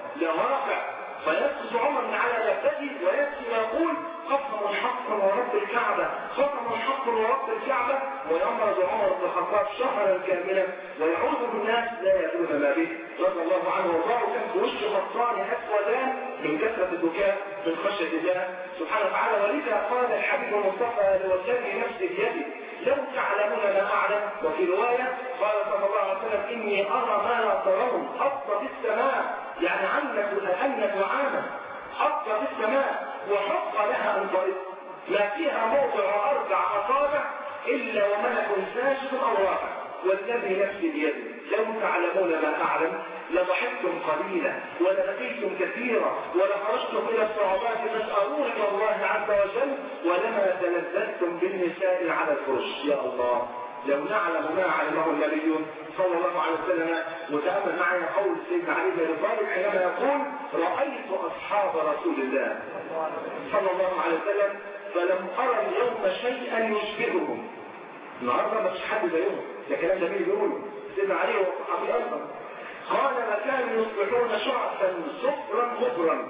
لواقع فيسقط عمر من على دابته ويبكي ويقول قسم حق ورب الكعبة قسم حق ورب الكعبة ويمرض عمر بن الخطاب شهرا كاملا ويعود بالناس لا يدرون ما به رضي الله عنه وارضاه كان في وشه خطان اسودان من كثرة البكاء من خشية الله سبحانه وتعالى ولذا قال الحبيب المصطفى لوالذي نفسي بيدي لو تعلمون ما اعلم وفي رواية قال صلى الله عليه وسلم اني ارى ما لا ترون حط في السماء يعني عنك أنك عامة حط في السماء وحق لها ان طريق ما فيها موضع اربع اصابع الا وملك ساجد او راكع والذي نفسي بيده لو تعلمون ما اعلم لضحكتم قليلا ولبكيتم كثيرا ولخرجتم الى الصعوبات تسالون الى الله عز وجل ولما تلذذتم بالنساء على الفرش يا الله لو نعلم ما علمه النبي صلى الله عليه وسلم وتأمل معنا قول سيدنا علي بن طالب حينما يقول رأيت أصحاب رسول الله صلى الله عليه وسلم فلم أرى اليوم شيئا يشبههم النهارده ما فيش حد زيهم ده كلام جميل بيقوله سيدنا علي وصحابي أيضا قال ما كانوا يصبحون شعثا صفرا غبرا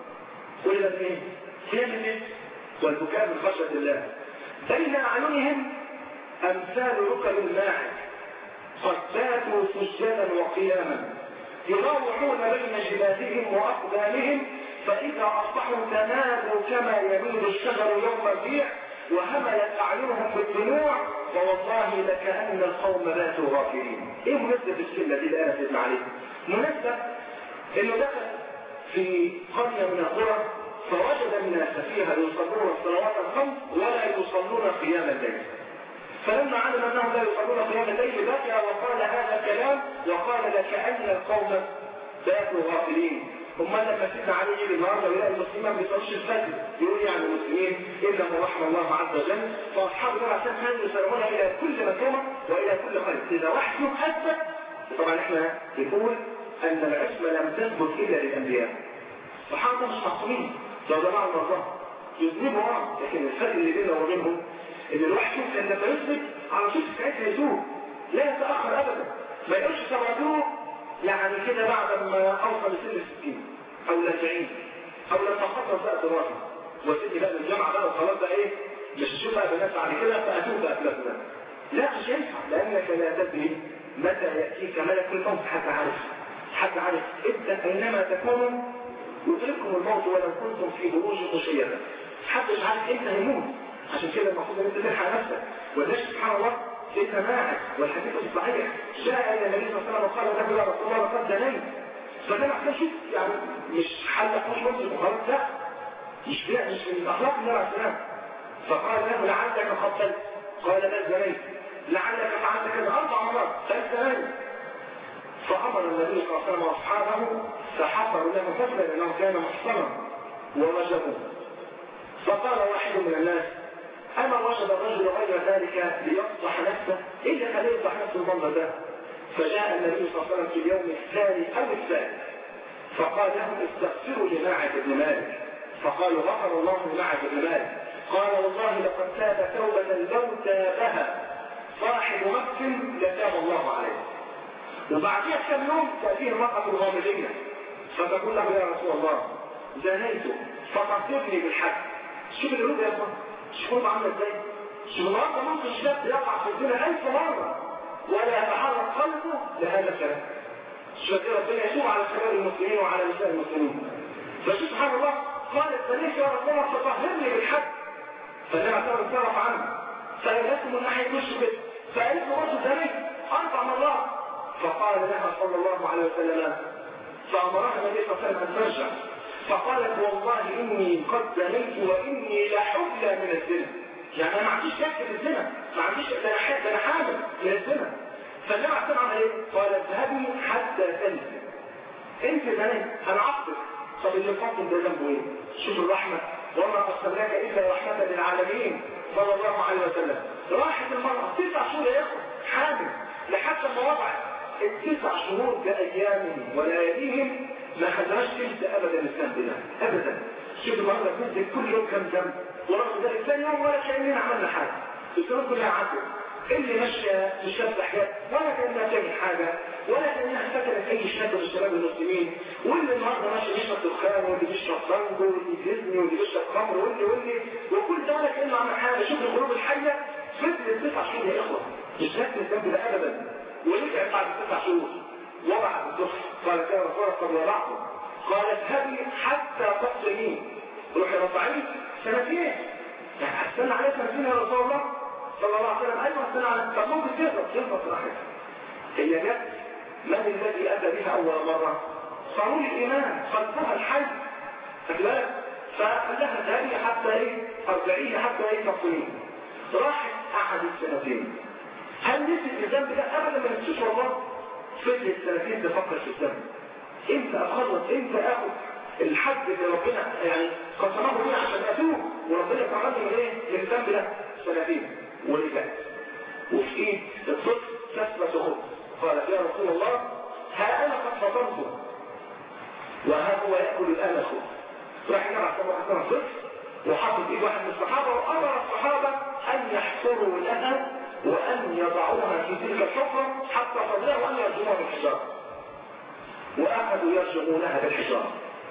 كل ده ايه؟ فين ايه؟ والبكاء من خشية الله بين أعينهم أمثال ركب الماعز قد باتوا سجادا وقياما يراوحون بين جبالهم وأقدامهم فإذا أصبحوا تنادوا كما يميل الشجر يوم الريح وهملت أعينهم بالدموع ووالله لكأن القوم باتوا غافلين إيه مناسبة الكلمة دي الآن سيدنا علي؟ مناسبة انه دخل في قرية من القرى فوجد الناس فيها يصلون الصلوات الخمس ولا يصلون قيام الليل فلما علم انهم لا يصلون قيام الليل بكى وقال هذا الكلام وقال لكأن القوم باتوا غافلين ثم لما سيدنا علي يجي النهارده ويلاقي المسلمين ما بيصلوش الفجر يقول يعني المسلمين الا من رحم الله عز وجل فاصحاب النبي عليه الصلاه والسلام يسارعون الى كل مكان والى كل خير اذا واحد فيهم اثبت طبعا احنا بنقول ان العصمه لم تثبت الا للانبياء الصحابه مش معصومين لو جماعه الله يذنبوا اه لكن الفرق اللي بيننا وبينهم ان الواحد فيهم كان لما يثبت على طول ساعتها يتوب لا يتاخر ابدا ما يقولش طب اتوب يعني كده بعد ما اوصل لسن الستين او الاربعين او لما خلص بقى دراسه وسني بقى الجامعه بقى وخلاص بقى ايه مش هشوف بقى بنات بعد كده فاتوب بقى في ده لا مش ينفع لانك لا تدري متى ياتيك ملك الموت حتى عارف حتى عارف ابدا اينما تكونوا يدرككم الموت ولو كنتم في بروج مشيده محدش عارف امتى هيموت عشان كده المفروض ان انت تلحق نفسك والناس سبحان الله سيدنا ماعز والحديث الصحيح جاء الى النبي صلى الله عليه وسلم وقال له يا رسول الله لقد دنيت فده محتاج شوف يعني مش حلق مش مسلم وخلاص لا مش لا مش من اخلاق النبي عليه السلام فقال له لعلك قتلت قال بل زنيت لعلك فعلت كذا اربع مرات ثلاث زنيت فامر النبي صلى الله عليه وسلم واصحابه فحفروا له فجرا لانه كان محصنا ورجموه فقال واحد من الناس اما وجد الرجل غير ذلك ليفضح نفسه ايه اللي خليه يفضح نفسه المنظر ده فجاء النبي صلى الله عليه وسلم في اليوم الثاني او الثالث فقال لهم استغفروا لماعز بن مالك فقالوا غفر الله لماعز بن مالك قال والله لقد تاب توبة لو تابها صاحب مكس لتاب الله عليه وبعدها كم يوم تأتيه المرأة الغامضية فتقول له يا رسول الله زنيت فقتلني بالحد شوف القلوب يا اخوان شوف القلوب عامله ازاي شوف النهارده ممكن الشاب يقع في الزنا ألف مرة ولا يتحرك قلبه لهذا الكلام شوف ربنا يتوب على شباب المسلمين وعلى نساء المسلمين فشوف سبحان الله قالت فليس يا رسول الله تطهرني بالحد فالنبي عليه انصرف عنه فلبسه من ناحيه وشه كده فقالت له رجل زني اربع مرات فقال لها صلى الله عليه وسلم فامرها النبي صلى الله عليه وسلم ان ترجع فقالت والله اني قد زنيت واني لحبلى من الزنا يعني انا ما عنديش شك في الزنا ما عنديش ده انا حامل ده انا حامل من الزنا فالنبي عليه الصلاه عمل ايه؟ قال اذهبي حتى تنزل انت زنيت انا عصبك طب اللي فاضل ده ذنبه ايه؟ شوف الرحمه وما ارسلناك الا رحمه للعالمين صلى الله عليه وسلم راحت المراه تسع شهور يا اخو حامل لحد ما وضعت التسع شهور بايامهم ولياليهم ما خلاش تنسى ابدا الذنب ده ابدا شوف النهارده بننزل كل يوم كم ذنب ورغم ذلك ثاني يوم ولا كاننا عملنا حاجه الذنوب كلها عدت اللي ماشيه مش لابسه حاجات ولا كانها بتعمل حاجه ولا كانها افتكرت اي شهاده من شباب المسلمين واللي النهارده ماشي بيشرب دخان واللي بيشرب بانجو واللي بيزني واللي بيشرب خمر واللي واللي وكل ده ولا كانه عمل حاجه شوف القلوب الحيه فضلت تسع شهور يا اخوه مش نفس الذنب ده ابدا ورجعت بعد تسع شهور وضع الدخل قال كان رسول قد وضعته قال اذهبي حتى تقتلين روحي رضعيه سنتين يعني هستنى عليه سنتين يا رسول الله صلى الله عليه وسلم ايوه هستنى عليه طب ممكن تهرب تهرب راحتها هي جت من الذي اتى بها اول مره صاروا الايمان قلبها الحي خد بالك فقال لها ذهبي حتى ايه ارجعيه حتى ايه تقتلين راحت قعدت سنتين هل نسيت الذنب ده ابدا ما نسيتوش والله فضلت سنتين تفكر في الذنب امتى اخلص امتى اخد الحد اللي ربنا يعني قسمه لي عشان اتوب وربنا كرمني من ايه من الذنب ده سنتين ورجعت وفي ايد الطفل كسبة خبز قالت يا رسول الله ها انا قد فطرت وها هو ياكل الان الخبز راح النبي عليه الصلاه والسلام طفل وحطت ايد واحد من الصحابه وامر الصحابه ان يحفروا لها وان يضعوها في تلك الحفره حتى تضيع وان يرجموها بالحجاره واخذوا يرجمونها بالحجاره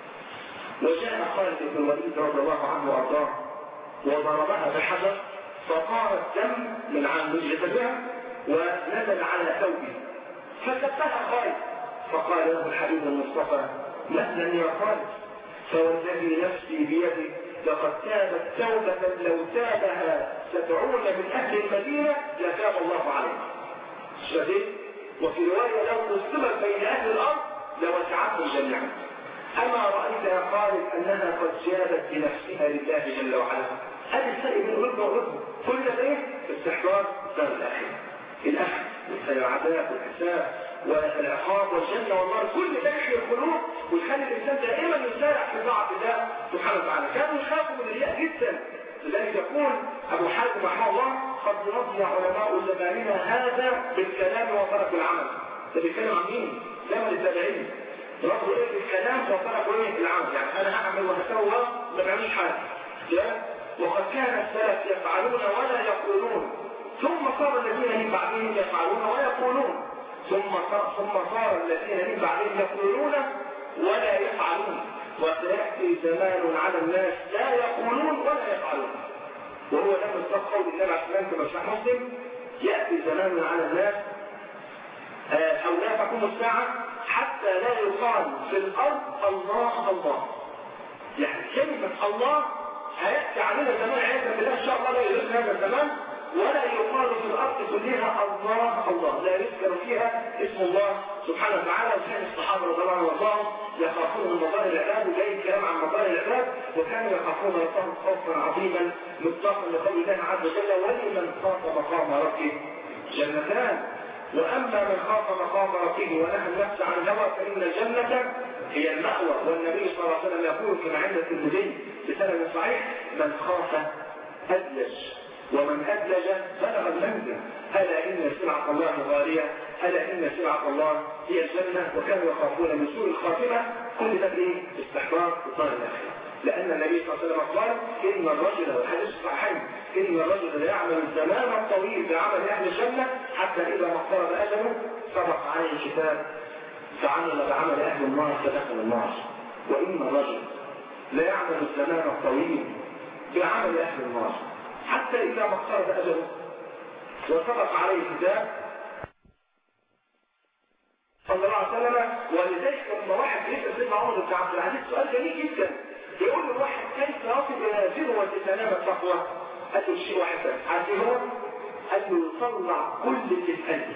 وجاء خالد بن الوليد رضي الله عنه وارضاه وضربها بحجر فطار الدم من عن جسدها ونزل على ثوبه فسبها خالد فقال له الحبيب المصطفى مهلا يا خالد فوالذي نفسي بيده لقد تابت توبة لو تابها سبعون من أهل المدينة لتاب الله عليه شديد وفي رواية لو قسمت بين أهل الأرض لوسعتهم جميعا أما رأيتها قالت أنها قد جابت بنفسها لله جل وعلا هذا الفرق بين الركبة والركبة كل ده ايه؟ استحضار دار الآخرة الأخذ والعذاب والحساب والعقاب والجنة والنار كل ده يحيي القلوب ويخلي الإنسان دائما يسارع في طاعة الله سبحانه وتعالى كانوا يخافوا من الرياء جدا لذلك يقول أبو حاتم رحمه الله قد رضي علماء زماننا هذا بالكلام وتركوا العمل ده بيتكلم عن مين؟ زمن التابعين رفضوا ايه الكلام وتركوا ايه العمل يعني انا هعمل وهسوى ما بعملش حاجه لا وقد كان السلف يفعلون ولا يقولون ثم صار الذين من بعدهم يفعلون ويقولون ثم صار ثم صار الذين من بعدهم يقولون ولا يفعلون وسياتي زمان على الناس لا يقولون ولا يفعلون وهو ده مصداق قول النبي عليه الصلاه والسلام كما مسلم ياتي زمان على الناس او لا تقوم الساعه حتى لا يقال في الارض الله الله يعني كلمه الله هياتي علينا زمان عياذا بالله ان شاء الله لا يدرك هذا الزمان ولا يقال في الارض كلها الله الله لا يذكر فيها اسم الله سبحانه وتعالى وكان الصحابه رضي الله عنهم وارضاهم يخافون من مظاهر العباد وجاي الكلام عن مظاهر العباد وكانوا يخافون ربهم خوفا عظيما مصداقا لقول الله عز وجل ولمن خاف مقام ربه جنتان واما من خاف مقام ربه ونهى النفس عن الهوى فان الجنه هي المأوى والنبي صلى الله عليه وسلم يقول كما عند الترمذي بسند صحيح من خاف أدلج ومن أدلج بلغ المنزل ألا إن سلعة الله غالية ألا إن سلعة الله هي الجنة وكانوا يخافون من سوء الخاتمة كل ده إيه؟ استحقاق إطار الآخرة لأن النبي صلى الله عليه وسلم قال إن الرجل والحديث الصحيح إن الرجل لا الزمان الطويل بعمل أهل الجنة حتى إذا ما اقترب أجله سبق عليه الكتاب تعامل بعمل أهل النار فدخل النار وإن الرجل لا يعمل الزمان الطويل بعمل أهل النار حتى إذا ما اقترب أجله وسبق عليه الكتاب صلى الله عليه وسلم ولذلك لما واحد يسأل سيدنا عمر بن عبد العزيز سؤال جميل جدا يقول له واحد كيف يصل إلى ذروة سلام التقوى؟ قال له شيء واحد بس عارف هو؟ قال له يطلع كل اللي في قلبه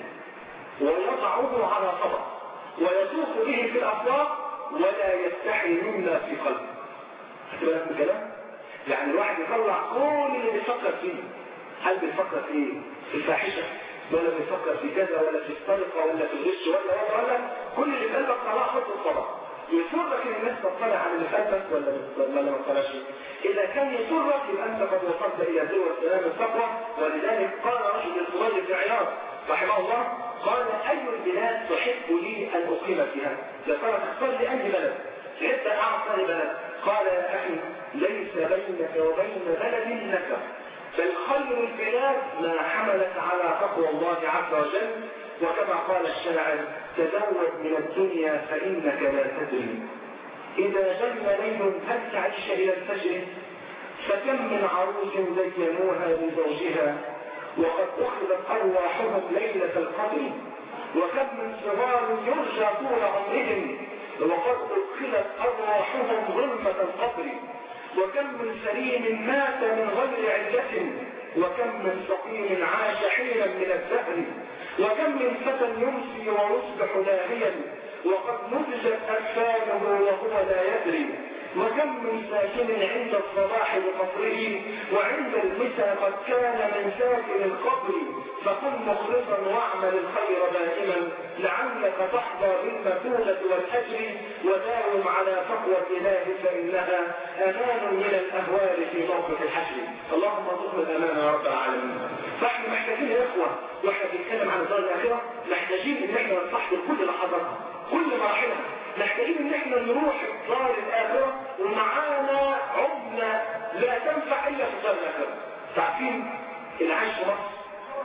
ويضعه على طبق ويسوق به في الأفواق ولا يستحي مما في قلبه هتبقى من الكلام؟ يعني الواحد يطلع كل اللي بيفكر فيه هل بيفكر في ايه؟ في الفاحشة ولا بيفكر في كذا ولا في السرقة ولا في الغش ولا ولا ولا كل اللي في قلبك طلع حط الطبق يسرك ان الناس تطلع على اللي في قلبك ولا ولا ما تطلعش اذا كان يسرك يبقى انت قد وصلت الى ذروه سلام التقوى ولذلك قال رجل الخوارج بن عياض رحمه الله قال اي البلاد تحب لي ان اقيم فيها؟ يا ترى تختار لي انهي بلد؟ حتى اعطى بلد قال يا اخي ليس بينك وبين بلد نسب بل خير البلاد ما حملت على تقوى الله عز وجل وكما قال الشاعر تزود من الدنيا فإنك لا تدري إذا جن ليل هل تعيش إلى الفجر فكم من عروس زينوها لزوجها وقد أخذت أرواحهم ليلة القدر وكم من صغار يرجى طول عمرهم وقد أدخلت أرواحهم ظلمة القبر وكم من سليم مات من غير علة وكم من سقيم عاش حينا من الدهر وكم من فتى يمسي ويصبح لاهيا وقد نضجت أكفانه وهو لا يدري وكم من ساكن عند الصباح بقصره وعند المساء قد كان من ساكن القبر فكن مخلصا واعمل الخير دائما لعلك تحظى بالمثوبة والأجر وداوم على تقوى الإله فإنها أمان من الأهوال في موقف الحشر اللهم ارزقنا الأمان يا رب العالمين فاحنا محتاجين يا إخوة واحنا بنتكلم عن الدار الآخرة محتاجين إن احنا نستحضر كل لحظاتها كل مراحلها محتاجين ان احنا نروح دار الاخرة ومعانا عملة لا تنفع الا في دار الاخرة تعرفين العيش في مصر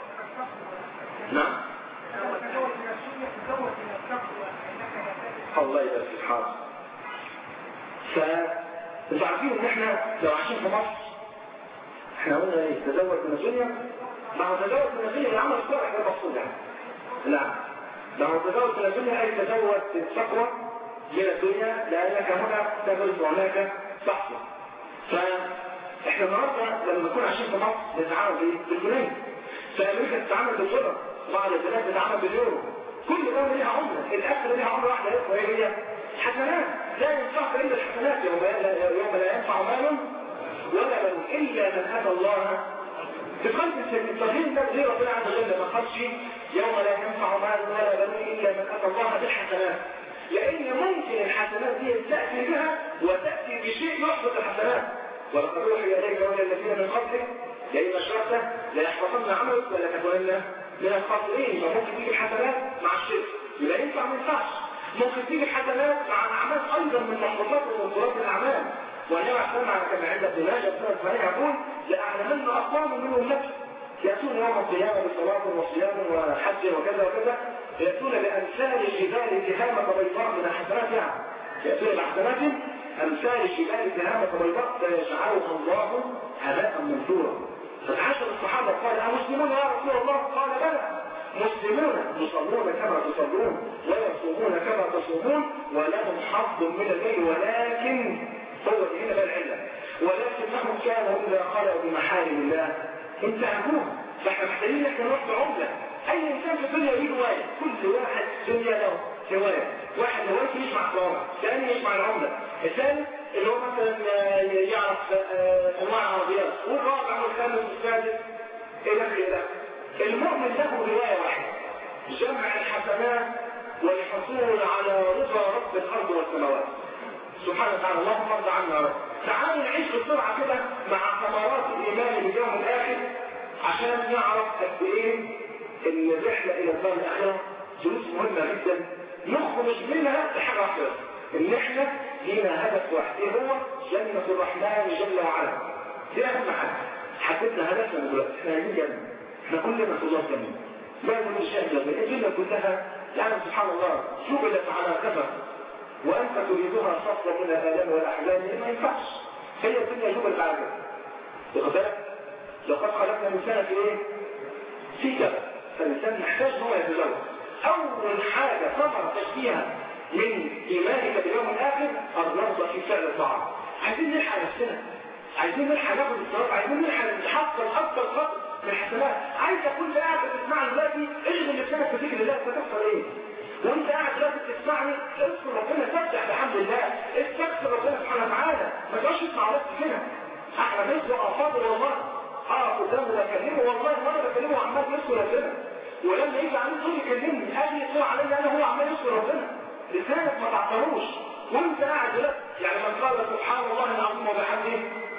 نعم الله يبارك فيك حاضر فانتوا عارفين ان احنا لو عايشين في مصر احنا قلنا ايه تزوج من الدنيا ما هو تزوج من الدنيا العمل الصالح ده مقصود يعني لا ده هو تزوج من الدنيا اي تزوج التقوى من الدنيا لانك هنا تدرس وهناك تحصل فاحنا النهارده لما نكون عايشين في مصر بنتعامل بايه؟ بالجنيه فامريكا بتتعامل بالدولار بعض البلاد بتتعامل باليورو كل يوم ليها عمره الاخره ليها عمره واحده يا ايه هي حسنات لا ينفعك الا الحسنات يوم يوم لا ينفع مال ولا بنون الا من اتى الله بقلب سليم فغير ده ليه ربنا عز وجل ما قالش يوم لا ينفع مال ولا بنون الا من اتى الله بالحسنات لان ممكن الحسنات دي تاتي بها وتاتي بشيء يحبط الحسنات ولقد اوحي اليك والى الذين من قبلك لئن اشركت لا يحبطن عملك ولا تكونن من الخاسرين فممكن تيجي الحسنات مع الشرك يبقى ينفع ما ينفعش ممكن تيجي الحسنات مع الاعمال ايضا من محبطات ومنكرات الاعمال وانما سمع كما عند ابن ماجه بن اسماعيل يقول لاعلمن اقوام من امتي ياتون يوم القيامه بصلاه وصيام وحج وكذا وكذا ياتون بامثال جبال تهامه بيضاء من الحسنات يعني ياتون بحسنات امثال جبال تهامه بيضاء فيجعلها الله هباء منثورا فتعاشر الصحابه قال امسلمون يا رسول الله قال بلى مسلمون يصلون كما تصلون ويصومون كما تصومون ولهم حظ من الليل ولكن هو هنا بقى العلة ولكنهم كانوا إذا خلوا بمحارم الله انتهكوه فاحنا محتاجين احنا نروح بعملة أي إنسان في الدنيا ليه هواية كل واحد في الدنيا له هواية واحد هوايته يسمع الصوابع ثاني يسمع العملة الثالث اللي هو مثلا يعرف أنواع العربيات والرابع والخامس والسادس إلى آخره المؤمن له هواية واحدة جمع الحسنات والحصول على رضا رب الأرض والسماوات سبحانه وتعالى اللهم فرض عنا يا رب تعالوا نعيش بسرعة كده مع ثمرات الإيمان باليوم الآخر عشان نعرف قد إيه إن الرحلة إلى الدار الآخرة دروس مهمة جدا نخرج منها بحاجة واحدة إن إحنا لينا هدف واحد إيه هو؟ جنة الرحمن جل وعلا دي أهم حاجة حددنا هدفنا دلوقتي إحنا عايزين جنة إحنا كلنا في الله جنة لازم نشاهد الدنيا كلها يعني سبحان الله شغلت على كفر وأنت تريدها صفرة من الآلام والأحلام ما ينفعش هي الدنيا جبل بعجل واخد بالك لقد خلقنا الإنسان في إيه؟ في كذا فالإنسان محتاج هو يتزوج أول حاجة ثمرة تشبيها من إيمانك باليوم الآخر الرغبة في فعل الطاعة عايزين نلحق نفسنا عايزين نلحق ناخد الصواب عايزين نلحق نحصل أكثر قدر من الحسنات عايزة كل قاعد بتسمعني دلوقتي اشغل نفسك في ذكر الله فتحصل ايه؟ وانت قاعد دلوقتي بتسمعني اذكر ربنا سبح بحمد الله استغفر ربنا سبحانه وتعالى ما تقعدش تسمع نفسك كده احنا بنسمع افاضل والله اه قدامه بكلمه والله وانا بكلمه وعمال يذكر ربنا ولما يجي عليه دور يكلمني اجي يطلع عليا انا هو عمال يذكر ربنا لسانك ما تعطروش وانت قاعد دلوقتي يعني من قال سبحان الله العظيم وبحمده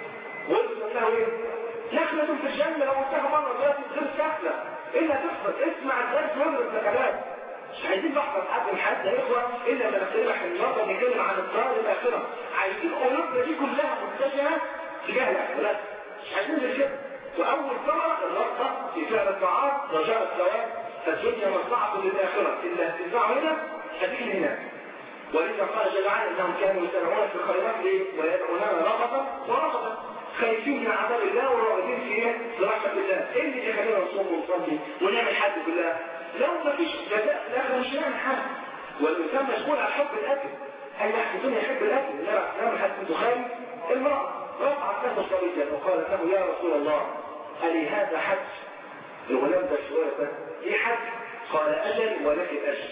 وانت له ايه؟ نخلة في الجنة لو قلتها مرة دلوقتي غير سهلة الا تحفظ اسمع الدرس واضرب لكلام مش عايزين نحفظ حد من حد يا اخوة الا لما نتكلم عن النهارده بنتكلم عن الدار الاخرة عايزين قلوبنا دي كلها متجهة تجاه الاخرة مش عايزين غير كده واول ثمرة الرغبة في فعل الطاعات رجاء الثواب فالدنيا مصلحة للاخرة اللي هتنفعه هنا هتيجي هناك ولذا قال جل وعلا انهم كانوا يسارعون في الخيرات ليه؟ ويدعوننا رغبا ورغبا خايفين من عذاب الله وراغبين في ايه؟ برحمة الله، ايه اللي يخلينا نصوم ونصلي ونعمل حد بالله؟ لو ما فيش جزاء في الاخر مش هنعمل حاجة. والانسان مشغول على حب الاكل. اي واحد في الدنيا يحب الاكل، انما نعمل حد البخاري المرأة رفعت له صبيا وقالت له يا رسول الله ألي هذا حج؟ الغلام ده شوية ده ايه حج؟ قال أجل ولك أجل.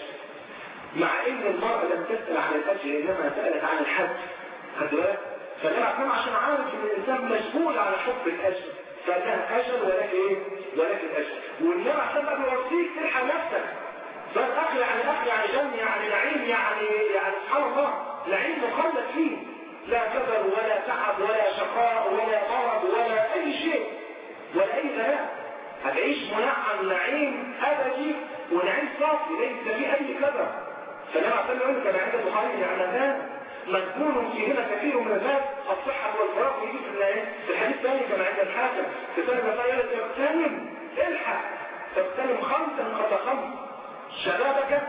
مع ان المرأة لم تسأل عن الأجل انما سألت عن الحج. خد بالك؟ فالنبي عليه عشان عارف ان الانسان مشغول على حب الاجر فقال لها اجل ولك ايه؟ ولك الاجر والنبي عشان بقى بيوصيك تلحق نفسك فالاكل يعني اكل يعني جنة يعني نعيم يعني يعني سبحان الله نعيم مخلد فيه لا كبر ولا تعب ولا شقاء ولا مرض ولا اي شيء ولا اي بلاء هتعيش منعم نعيم ابدي ونعيم صافي ليس فيه اي كبر فالنبي عليه الصلاه والسلام كما عند البخاري نعمتان مذكور فيهما كثير من الناس الصحة والفراغ يجي في الحديث الثاني كما عند الحاكم في سنة مسائل اغتنم الحق تغتنم خمسا قبل خمس شبابك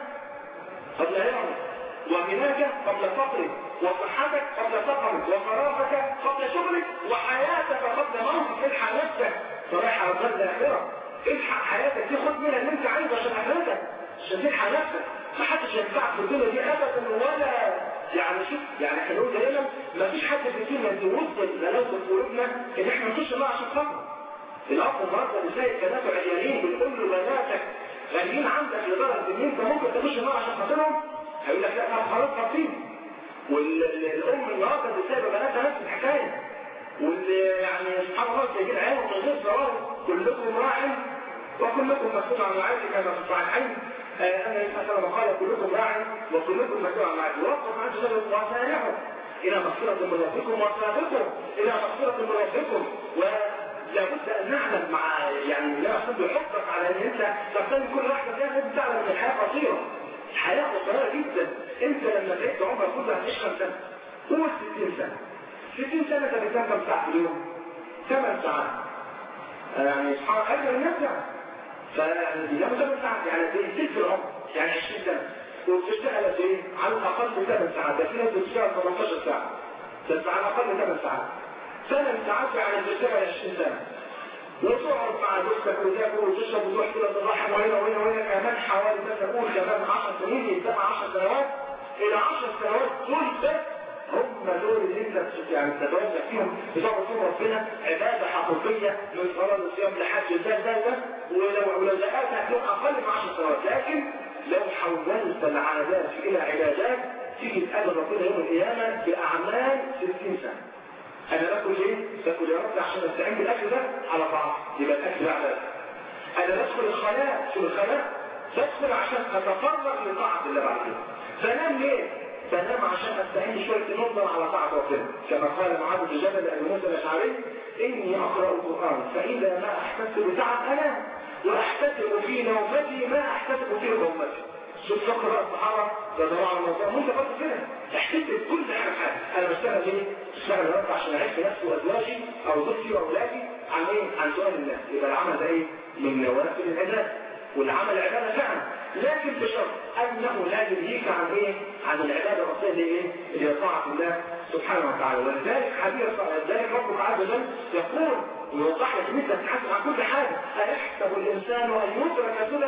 قبل يومك وغناك قبل فقرك وصحتك قبل سقمك وفراغك قبل شغلك وحياتك قبل موتك الحق نفسك صراحة على الدار الآخرة الحق حياتك دي خد منها اللي انت عايزه عشان اخرتك عشان تلحق نفسك ما حدش ينفعك في الدنيا دي ابدا ولا يعني شوف يعني احنا نقول دايما ما فيش حد في الدنيا يوصل لنوصل في قلوبنا ان احنا نخش معاه عشان خاطر الاب النهارده بنلاقي البنات عيانين بنقول له بناتك غاليين عندك لدرجه ان انت ممكن تخش النار عشان خاطرهم هيقول لك لا طب خلاص خاطرين والام النهارده اللي سايبه بناتها نفس الحكايه واللي يعني سبحان الله سايبين عيالهم من غير زواج كلكم راع وكلكم مسؤول عن رعايته كما في الصحيحين أن مثلا قال كلكم راع وكلكم مسؤول عن رعايته وقف عن شجرة وسارعوا إلى مغفرة من ربكم وسابقوا إلى مغفرة من ربكم ولابد أن نعلم مع يعني لا أحب يحطك على أن أنت تغتنم كل واحدة فيها لازم تعلم أن الحياة قصيرة الحياة قصيرة جدا أنت لما تعيش عمرك كله هتعيش كم سنة؟ قول 60 سنة 60 سنة أنت بتنام كم ساعة في اليوم؟ 8 ساعات يعني سبحان الله أجل الناس يعني فيعني بيناموا 8 ساعات يعني زي في العمر يعني 20 سنة وبتشتغل قد ايه؟ على الاقل 8 ساعات ده في ناس بتشتغل 18 ساعه بس على الاقل 8 ساعات 8 ساعات يعني بتشتغل 20 سنه وتقعد مع زوجتك وتاكل وتشرب وتروح كده تضحك وهنا وهنا وهنا كمان حوالي مثلا قول كمان 10 سنين يبقى 10 سنوات الى 10 سنوات دول بس هم دول اللي انت يعني تتوجه فيهم بتقعد فيهم ربنا عباده حقيقيه من صلاه الصيام لحج ده ده ده ولو ولو دقات هتكون اقل من 10 سنوات لكن لو حولت العادات الى عبادات تيجي تقابل ربنا يوم القيامه باعمال 60 سنه انا باكل ايه؟ باكل يا رب عشان استعين بالاكل ده على طعام يبقى الاكل ده عباده انا بدخل الخلاء في الخلاء بدخل عشان اتفرغ لطاعه الله بعد كده بنام ليه؟ بنام عشان استعين شويه نظر على طاعه ربنا كما قال معاذ بن جبل ابي موسى الاشعري اني اقرا القران فاذا ما احسست بتعب انام واحتسب في نومتي ما احتسب في قومتي شوف فقر بقى الصحابه رضي الله عنهم وارضاهم وانت برضه كده احتسب كل حاجه حاجه انا بشتغل ايه؟ بشتغل رب عشان اعيش نفسي وازواجي او زوجتي واولادي عن ايه؟ عن سؤال الناس يبقى العمل ده ايه؟ من نوافل العباده والعمل عباده فعلا لكن بشرط انه لا يلهيك عن ايه؟ عن العباده الاصليه اللي ايه؟ اللي هي طاعه الله سبحانه وتعالى ولذلك حديث ذلك ربك عز وجل يقول ويوضح لك ان انت تتحاسب عن كل حاجه ايحسب الانسان ان يترك سدى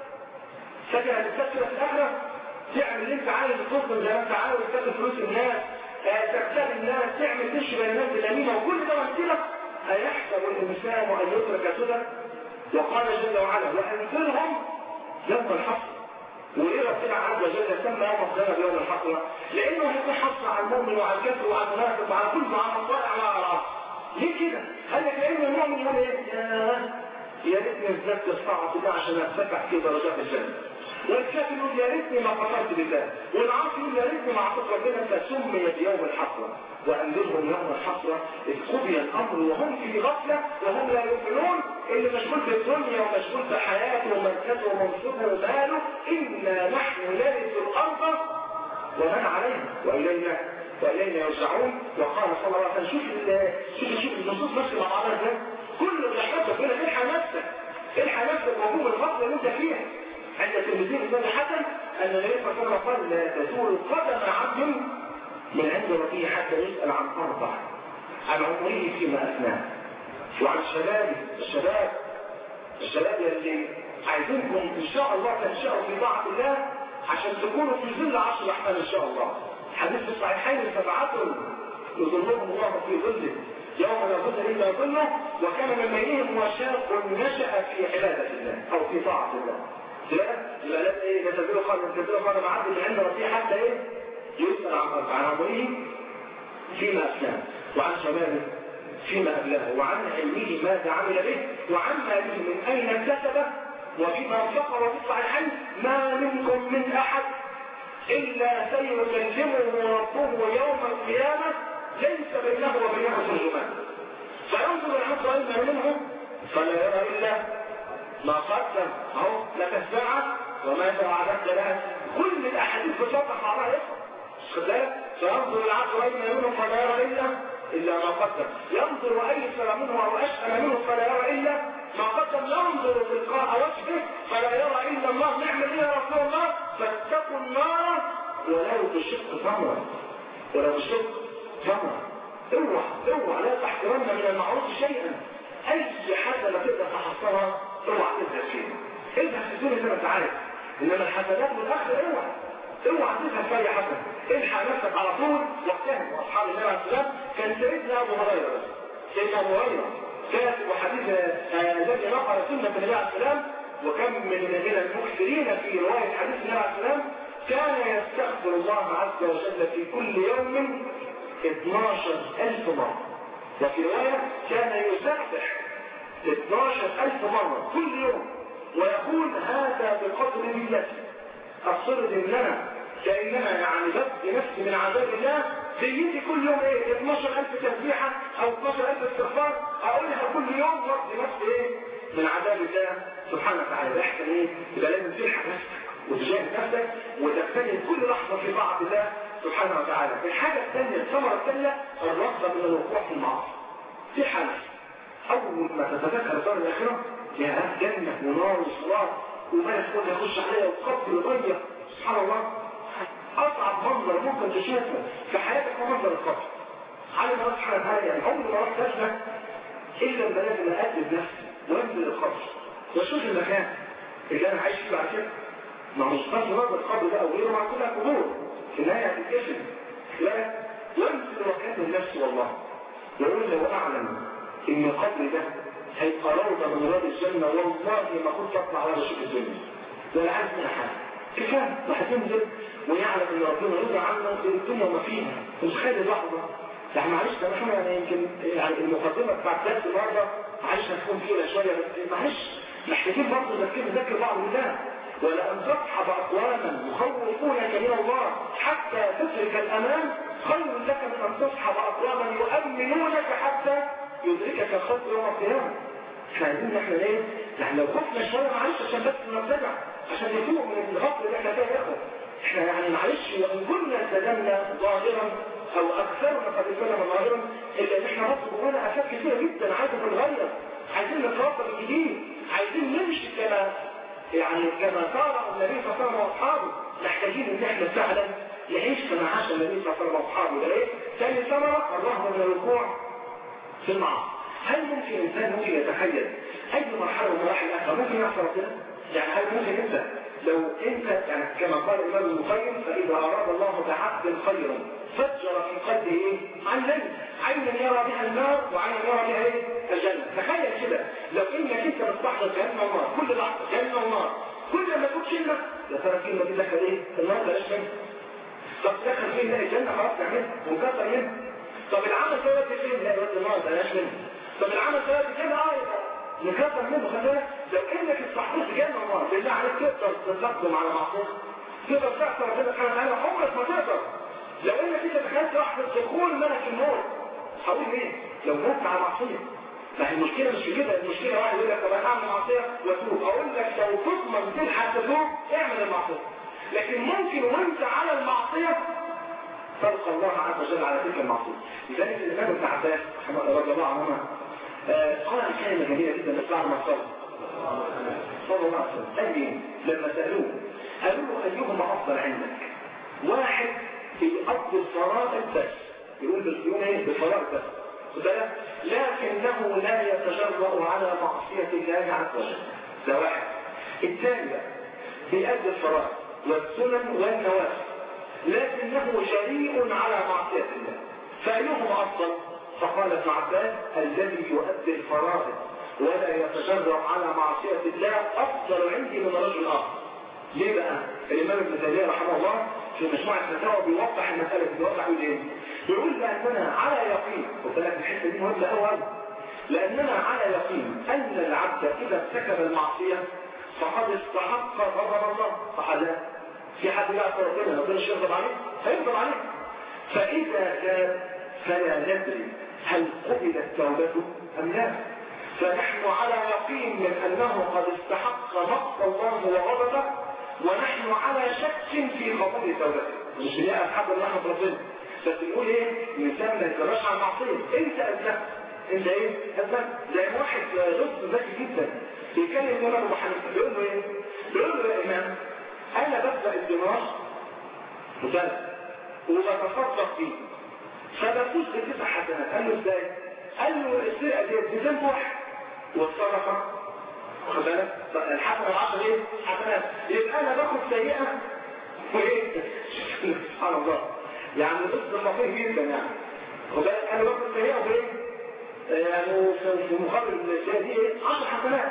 فاكر هتستسلم في الاخره تعمل اللي انت عايز تصدر زي ما انت عاوز تاخد فلوس الناس تغتاب الناس تعمل تشبه الناس بالنميمه وكل ده وسيله ايحسب الانسان ان يترك سدى وقال جل وعلا وانذرهم يوم الحصر وليه ربنا عز وجل سمى يوم القيامه بيوم الحصر؟ لانه هيكون حصر على المؤمن وعلى الكافر وعلى المنافق وعلى كل وعلى الطائع وعلى العصر ليه كده؟ قال لك لان المؤمن يقول ايه؟ يا ريتني ازددت الطاعه الله عشان ارتفع في درجات الجنه. والكافر يقول يا ريتني ما كفرت بالله والعاصي يقول يا ريتني ما عصيت ربنا فسمي بيوم الحسره وانذرهم يوم الحسره اذ قضي الامر وهم في غفله وهم لا يؤمنون اللي مشغول بالدنيا ومشغول بحياته ومركزه ومنصبه وماله انا نحن نرث الارض ومن عليها والينا والينا يرجعون وقال صلى الله عليه وسلم شوف شوف شوف النصوص بس مع بعضها ازاي كله بيحبك يقول لك الحق نفسك الحق نفسك وهو الغفله اللي انت فيها عند الترمذي بن حسن ان النبي صلى الله عليه وسلم قال لا تزول قدم عبد من عند ربه حتى يسال عن اربع عن عمره فيما افناه وعن شبابه الشباب الشباب اللي عايزينكم ان شاء الله تنشأوا في طاعه الله عشان تكونوا في ظل عشر الرحمن ان شاء الله حديث الصحيحين سبعه يظلهم الله في ظله يوم لا ظل الا ظله وكان من بينهم وشاب نشا في عباده الله او في طاعه الله لا يبقى لا ايه نتبعه قال نتبعه قال معدي من عند ربي حتى ايه يسال عن عن عمره فيما افناه وعن شبابه فيما أبلاه وعن علمه ماذا عمل به وعن ماله من أين اكتسبه وفيما انفقه وفي الصحيحين ما منكم من أحد إلا سيكلمه ربه يوم القيامة ليس بينه وبينه ترجمان فينظر العبد أين منه فلا يرى إلا ما قدم أهو لك الساعة وما وعدت لها كل الأحاديث بتوضح بعضها يسمع فينظر العبد أين منه فلا يرى إلا إلا ما قدم ينظر أيسر منه أو أشأل منه فلا يرى إلا ما قدم ينظر تلقاء وجهه فلا يرى إلا الله نعمل إيه يا رسول الله فاتقوا النار ولو بشق تمرة ولو بشق تمرة اوعى اوعى لا تحقرن من المعروف شيئا أي حاجة لا تقدر تحصلها اوعى تذهب فيها اذهب في الدنيا زي ما انت عارف انما الحسنات والاخر اوعى اوعى تذهب في اي حسنه الحق نفسك على طول واجتهد واصحاب النبي عليه السلام كان سيدنا ابو هريره بس سيدنا ابو هريره كاتب وحديث الذي نقل سنه النبي عليه السلام وكم من من المكثرين في رواية حديث النبي عليه السلام كان يستغفر الله عز وجل في كل يوم 12000 مرة وفي رواية كان يسبح 12000 مرة كل يوم ويقول هذا بقدر نيتي أفترض ان انا كأنما يعني ببدي نفسي من عذاب الله زيتي كل يوم ايه 12000 تسبيحة او 12000 استغفار اقولها كل يوم وابدي نفسي ايه من عذاب الله سبحانه وتعالى ده احسن ايه يبقى لازم تلحق نفسك وتجاهد نفسك وتغتنم كل لحظة في طاعة الله سبحانه وتعالى الحاجة الثانية الثمرة الثانية الرغبة من الوقوع في المعاصي في حالة أول ما تتذكر الدار الآخرة يا جنة ونار وصراط وما يكون يخش عليها وقبل ويضيع سبحان الله أصعب منظر ممكن تشوفه في حياتك هو منظر القبر على ما سبحانه وتعالى يعني عمري ما رحت أجنة إلا لما لازم أقلب نفسي وأنزل القبر وأشوف المكان اللي أنا عايش فيه بعد كده ما هو مش بس نظر القبر ده أو غيره مع كلها قبور في النهاية هتتكشف لا وأنزل وأكلم نفسي والله يقول لو أعلم إن القبر ده هيبقى روضة من رياض الجنة والله ما كنت أطلع ولا أشوف الدنيا ولا عارف من حاجة كفاية واحد ينزل ويعلم ان ربنا يرضى عنه في الدنيا وما فيها مش خالي لحظة يعني معلش ده احنا يعني يمكن يعني المقدمة بتاعت درس النهارده معلش هتكون فيها شوية بس معلش محتاجين برضه نذكر نذكر بعض بالله ولأن تصحب أقواما يخوفونك من الله حتى تدرك الأمان خير لك من أن تصحب أقواما يؤمنونك حتى يدركك الخوف يوم القيامة احنا عايزين احنا ايه؟ يعني لو خفنا شوية معلش عشان بس نرتجع عشان نفوق من الغفل اللي احنا فيها يا اخوة احنا يعني معلش وان كنا التزمنا ظاهرا او اكثرنا قد التزم ظاهرا الا ان احنا برضه جوانا افات كثيره جدا عايزه نتغير عايزين نتوفى بالجديد عايزين نمشي كما يعني كما صار النبي صلى الله عليه وسلم واصحابه محتاجين ان احنا فعلا نعيش كما عاش النبي صلى الله عليه وسلم واصحابه ده ايه؟ ثاني ثمره الرهبه من الوقوع في المعاصي هل ممكن انسان ممكن يتخيل اي مرحله من مراحل الاخره ممكن يحصل ربنا؟ يعني هل ممكن انت لو انت يعني كما قال الامام ابن القيم فاذا اراد الله بعبد خيرا فجر في قلبه ايه؟ عينين عينا يرى بها النار وعينا يرى بها ايه؟ الجنه تخيل كده لو انك انت بتستحضر جنه ونار كل لحظه جنه ونار كل ما تقول كلمه يا ترى الكلمه دي دخل ايه؟ النار بلاش منها طب دخل فين لا الجنه خلاص نعملها ونكسر منها طب العمل ده فين؟ لا يودي النار بلاش منها طب العمل ده كده اه يبقى نكسر منه خلي لو انك استحضرت جنه ونار بالله عليك تقدر تتقدم على معصيه تقدر تحصل ربنا سبحانه وتعالى عمرك ما تقدر لو انك انت تخيلت لحظه دخول ملك الموت هقول ايه؟ لو مت على معصيه ما هي المشكله مش في كده المشكله واحد يقول لك طب انا اعمل معصيه واتوب اقول لك لو تضمن تلحق تتوب اعمل المعصيه لكن ممكن وانت على المعصيه تلقى الله عز وجل على تلك المعصيه لذلك الامام ابن عباس رضي الله عنهما قال كلمه جميله جدا بس بعد ما صلى صلى الله عليه وسلم قال ايه؟ لما سالوه قالوا له ايهما افضل عندك؟ واحد بيقضي الفرائض بس يقول باليوم ايه؟ بالفرائض بس بالك؟ لكنه لا يتجرأ على معصية الله عز وجل ده واحد الثاني بيأدي الفرائض والسنن والنوافل لكنه جريء على معصية الله فأيهما أفضل؟ فقال ابن عباس الذي يؤدي الفرائض ولا يتجرأ على معصية الله أفضل عندي من رجل آخر ليه بقى؟ الإمام ابن تيمية رحمه الله في مجموعة الفتاوى بيوضح المسألة دي بيوضح يقول إيه؟ بيقول لأننا على يقين خد بالك الحتة دي مهمة أوي أوي لأننا على يقين أن العبد إذا ارتكب المعصية فقد استحق غضب الله صح لا؟ في حد يعرف ربنا ربنا مش يغضب عليه؟ هيغضب عليه فإذا كان فلا ندري هل قبلت توبته أم لا؟ فنحن على يقين من أنه قد استحق مقت الله وغضبه ونحن على شك في قبول توبته مش ليه أصحاب رحمة ربنا بس نقول ايه الانسان ما يتجراش على المعصيه انت اذنبت انت ايه اذنبت زي واحد لص ذكي جدا بيتكلم الامام ابو حنيفه بيقول له ايه بيقول له يا امام انا ببدا الدماغ مثال وبتصدق فيه فبفوز بتسع حسنات قال له ازاي قال له السرقه دي بذنب واحد والصدقه واخد بالك الحسنه ب 10 ايه حسنات يبقى انا باخد سيئه وايه سبحان الله يعني ضد خطير جدا يعني وبالك انا باخد سيئه بايه؟ يعني في مقابل السيئه دي ايه؟ 10 حسنات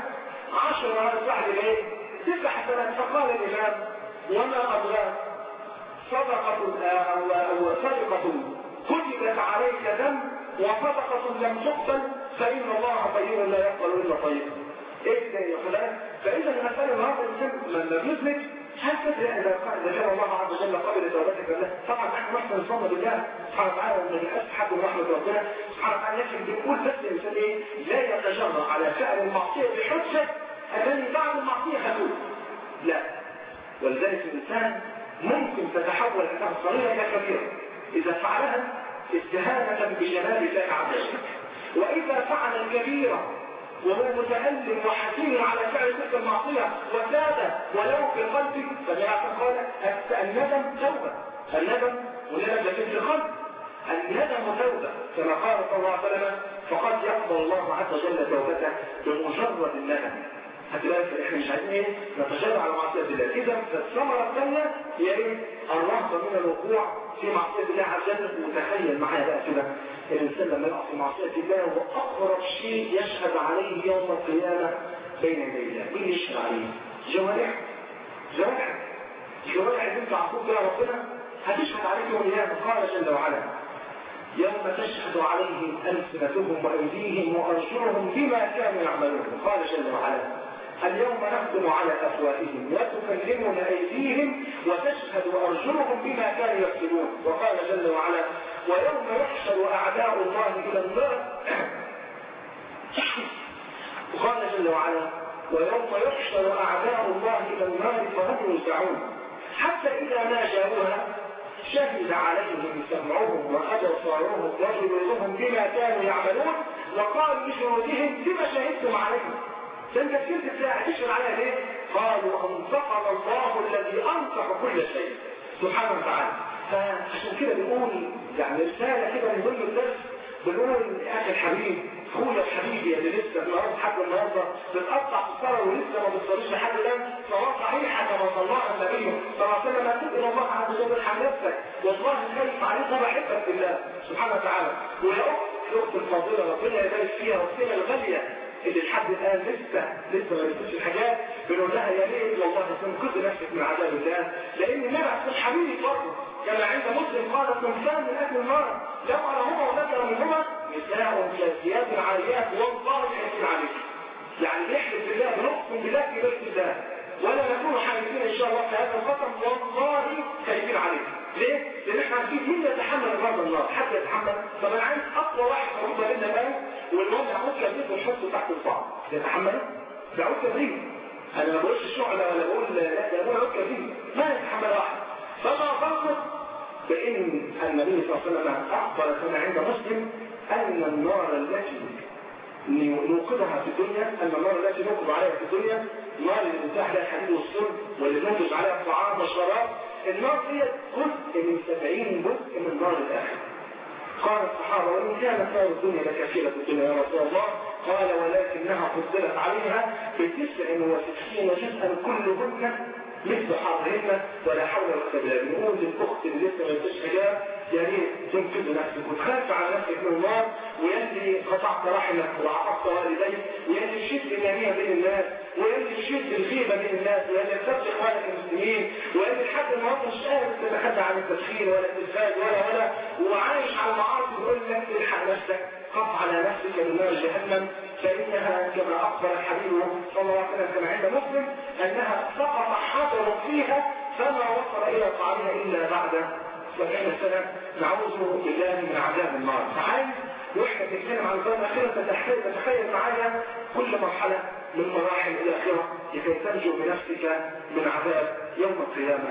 عشر على صاحب الايه؟ تسع حسنات فقال الامام وما ادراك صدقة او او صدقة كتبت عليك دم وصدقة لم تقبل فإن الله طيب لا يقبل إلا طيب. إيه ده يا فلان؟ فإذا المسألة النهارده الإنسان لما بيدرك هل تدري إذا إذا كان الله عز وجل قبل توبتك ولا طبعا نحن نحن نصلي بالله سبحانه وتعالى وما بنحس حد من رحمة ربنا سبحانه وتعالى لكن بنقول بس الإنسان إيه؟ لا يتجرأ على فعل المعصية بحجة أنني بعد المعصية هتوب. لا. ولذلك الإنسان ممكن تتحول إنها صغيرة إلى كبيرة. إذا فعلها استهانة بجلال الله عز وجل. وإذا فعل الكبيرة وهو متألم وحزين على فعل تلك المعصية وتاب ولو في قلبه فجاء قال الندم توبة الندم والندم ده في القلب الندم توبة كما قال صلى الله عليه وسلم فقد يقبل الله عز وجل توبته بمجرد الندم هتلاقي احنا مش عايزين ايه نتجرع على معصيه الله اذا فالثمره الثانيه هي ايه الرهبه من الوقوع في معصيه الله عز وجل وتخيل معايا بقى كده الانسان لما يقع في معصيه الله هو اقرب شيء يشهد عليه يوم القيامه بين يدي الله مين يشهد عليه؟ جوارح جوارح الجوارح اللي انت عصيت بها ربنا هتشهد عليك يوم القيامه قال جل وعلا يوم تشهد عليهم ألسنتهم وأيديهم وأرجلهم بما كانوا يعملون قال جل وعلا اليوم نختم على أفواههم وتكلمنا أيديهم وتشهد أرجلهم بما كانوا يكسبون وقال جل وعلا ويوم يحشر أعداء الله إلى النار وقال جل وعلا ويوم يحشر أعداء الله إلى النار فهم يوزعون حتى إذا ما جاءوها شهد عليهم سمعهم وأبصارهم وجلودهم بما كانوا يعملون وقالوا لجلودهم بما شهدتم عليهم فانت كنت تلاقي تشهد عليها ليه؟ قالوا انطقنا الله الذي انطق كل شيء سبحانه وتعالى فعشان كده بنقول يعني رساله كده من ضمن الدرس بنقول يا اخي الحبيب اخويا وحبيبي اللي لسه النهارده حد النهارده بتقطع في الصلاه ولسه ما بتصليش لحد الان صلاه صحيحه كما صلاها النبي صلى الله عليه وسلم تقول الله عز وجل ارحم نفسك والله خايف عليك وبحبك في الله سبحانه وتعالى ويا اخت الاخت الفاضله ربنا يبارك فيها واختنا الغاليه اللي لحد الان لسه لسه ما لسه الحاجات بنقول لها يا ريت والله تنقذ نفسك من عذاب الله لان النبي عليه حبيبي برضه كما عند مسلم قال صنفان من اهل النار لو ارهما وذكر منهما نساء كاسيات عاريات والله حاسين عليك يعني نحلف بالله بنقسم بالله في بيت الله ولا نكون حريصين ان شاء الله في هذا القسم والله خايفين عليك ليه؟ لان احنا عارفين مين يتحمل غضب النار حد يتحمل طب انا عايز اقوى واحد موجود بيننا الان والمهم يعود كبريت ونحطه تحت البعض يتحمله؟ ده عود كبريت انا ما بقولش شعلة ولا بقول لا ده بقول عود كبريت ما يتحمل واحد فما ظنك بان النبي صلى الله عليه وسلم اخبر كما عند مسلم ان النار التي نوقدها في الدنيا ان النار التي نوقد عليها في الدنيا النار اللي بتتاح لها الحديد والصلب واللي ننتج عليها الطعام والشراب النار هي جزء من سبعين جزء من نار الاخره قال الصحابة وإن كانت نار الدنيا لكثيرة الدنيا يا رسول الله قال ولكنها فضلت عليها بتسع وستين جزءا كلهن مثل حظهن ولا حول ولا قوة الا بالله بنقول للاخت اللي لسه ما يلبسش حجاب يا ريت تنقذ نفسك وتخاف على نفسك من النار ويلي قطعت رحمك وعقدت والديك ويلي شد اليمين بين الناس ويلي شد الغيبه بين الناس ويلي كسبت اخوانك المسلمين ويلي لحد النهارده مش قادر تتخلى عن التدخين ولا التلفاز ولا ولا وعايش على المعاصي يقول لك الحق نفسك قف على نفسك من نار جهنم فإنها كما أخبر الحبيب صلى الله عليه وسلم كما عند مسلم أنها سقط حجر فيها فما وصل إلى طعامها إلا بعد سبعين سنة نعوذ بالله من عذاب النار فعايز واحنا بنتكلم عن الدار الأخيرة تتخيل تتخيل معايا كل مرحلة من مراحل الآخرة لكي تنجو بنفسك من عذاب يوم القيامة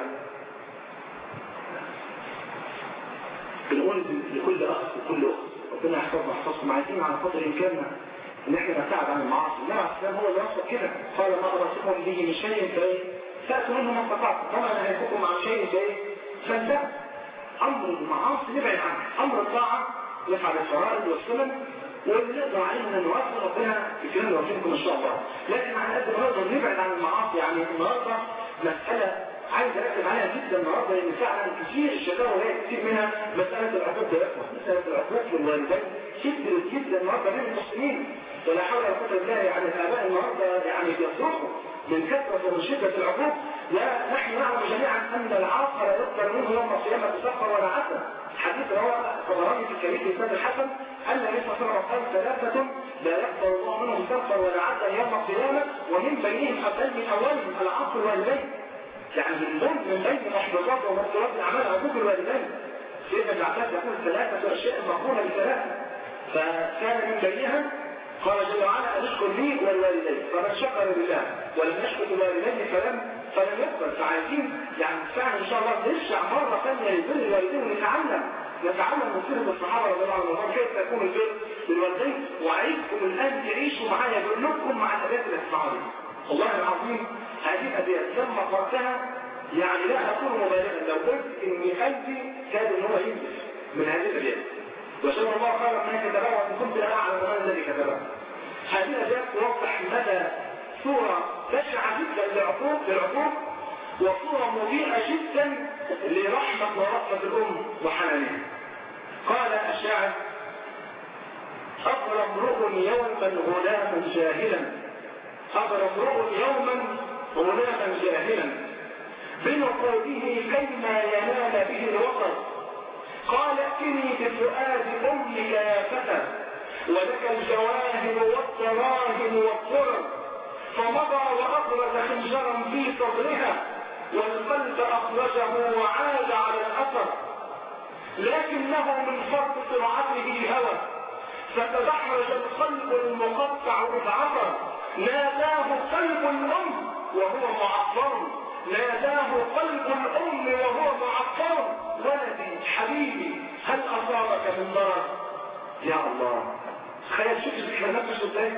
بنقول لكل أخ وكل أخت ربنا يحفظنا يحفظكم عايزين على قدر إمكاننا ان احنا نبتعد عن المعاصي النبي عليه السلام هو اللي وصف كده قال ما ارسلكم به من شيء فايه فاتوا منه ما استطعتم وما نهيتكم عن شيء فايه فانتهوا امر المعاصي نبعد عنه امر الطاعه نفعل الفرائض والسنن واللي نقدر علينا نوصل ربنا في كلام وفيكم ان شاء الله لكن على قد ما نقدر نبعد عن المعاصي يعني النهارده مساله عايز اركز عليها جدا النهارده لان فعلا كتير الشكاوى جايه كتير منها مساله العقوق ده مساله العقوق للوالدين كترت جدا النهارده بين المسلمين ولا حول ولا قوه الا بالله يعني الاباء النهارده يعني بيصرخوا من كثره ومن شده العقوق لا نحن نعلم جميعا ان العاق لا يقدر منه يوم القيامه سفر ولا عسل حديث رواه الطبراني في الكريم بإسناد الحسن أن النبي صلى الله عليه وسلم قال ثلاثة لا يقبل الله منهم سفر ولا عدل يوم القيامة ومن بينهم أبدال من أولهم العاق الوالدين يعني من ضمن من بين محبطات ومبطلات الأعمال عقوق الوالدين سيدنا ابن عباس يقول ثلاثة أشياء مقولة بثلاثة فكان من بينها قال جل وعلا أن اشكر لي والوالدين فمن شكر لله ولم يشكر الوالدين فلم فلم يقبل فعايزين يعني فعلا ان شاء الله نرجع مره ثانيه لبر الوالدين ونتعلم نتعلم من سيره الصحابه رضي الله عنهم كيف يكون البر للوالدين وعايزكم الان تعيشوا معايا بقول لكم مع الابيات اللي هتسمعوها والله العظيم هذه الابيات لما قراتها يعني لا اكون مبالغا لو قلت ان قلبي كاد ان هو ينزف من هذه الابيات وشاء الله خيرا ما كتبها وان كنت لا اعلم من الذي كتبها هذه الابيات توضح مدى صورة بشعة جدا للعقوق للعقوق وصورة مضيئة جدا لرحمة ورحمة الأم وحنانها قال الشاعر أقرى امرؤ يوما غلاما جاهلا أقرى امرؤ يوما غلاما جاهلا بنقوده كيما ينال به الوطن قال ائتني بفؤاد أمك يا فتى ولك الجواهر والدراهم والقرب فمضى وأبرز خنجرا في صدرها والقلب أخرجه وعاد على الأثر لكنه من فرط سرعته هوى فتدحرج القلب المقطع إذ عثر ناداه قلب الأم وهو معطر ناداه قلب الأم وهو معطر ولدي حبيبي هل أصابك من ضرر يا الله تخيل شوف الكلمات مش ازاي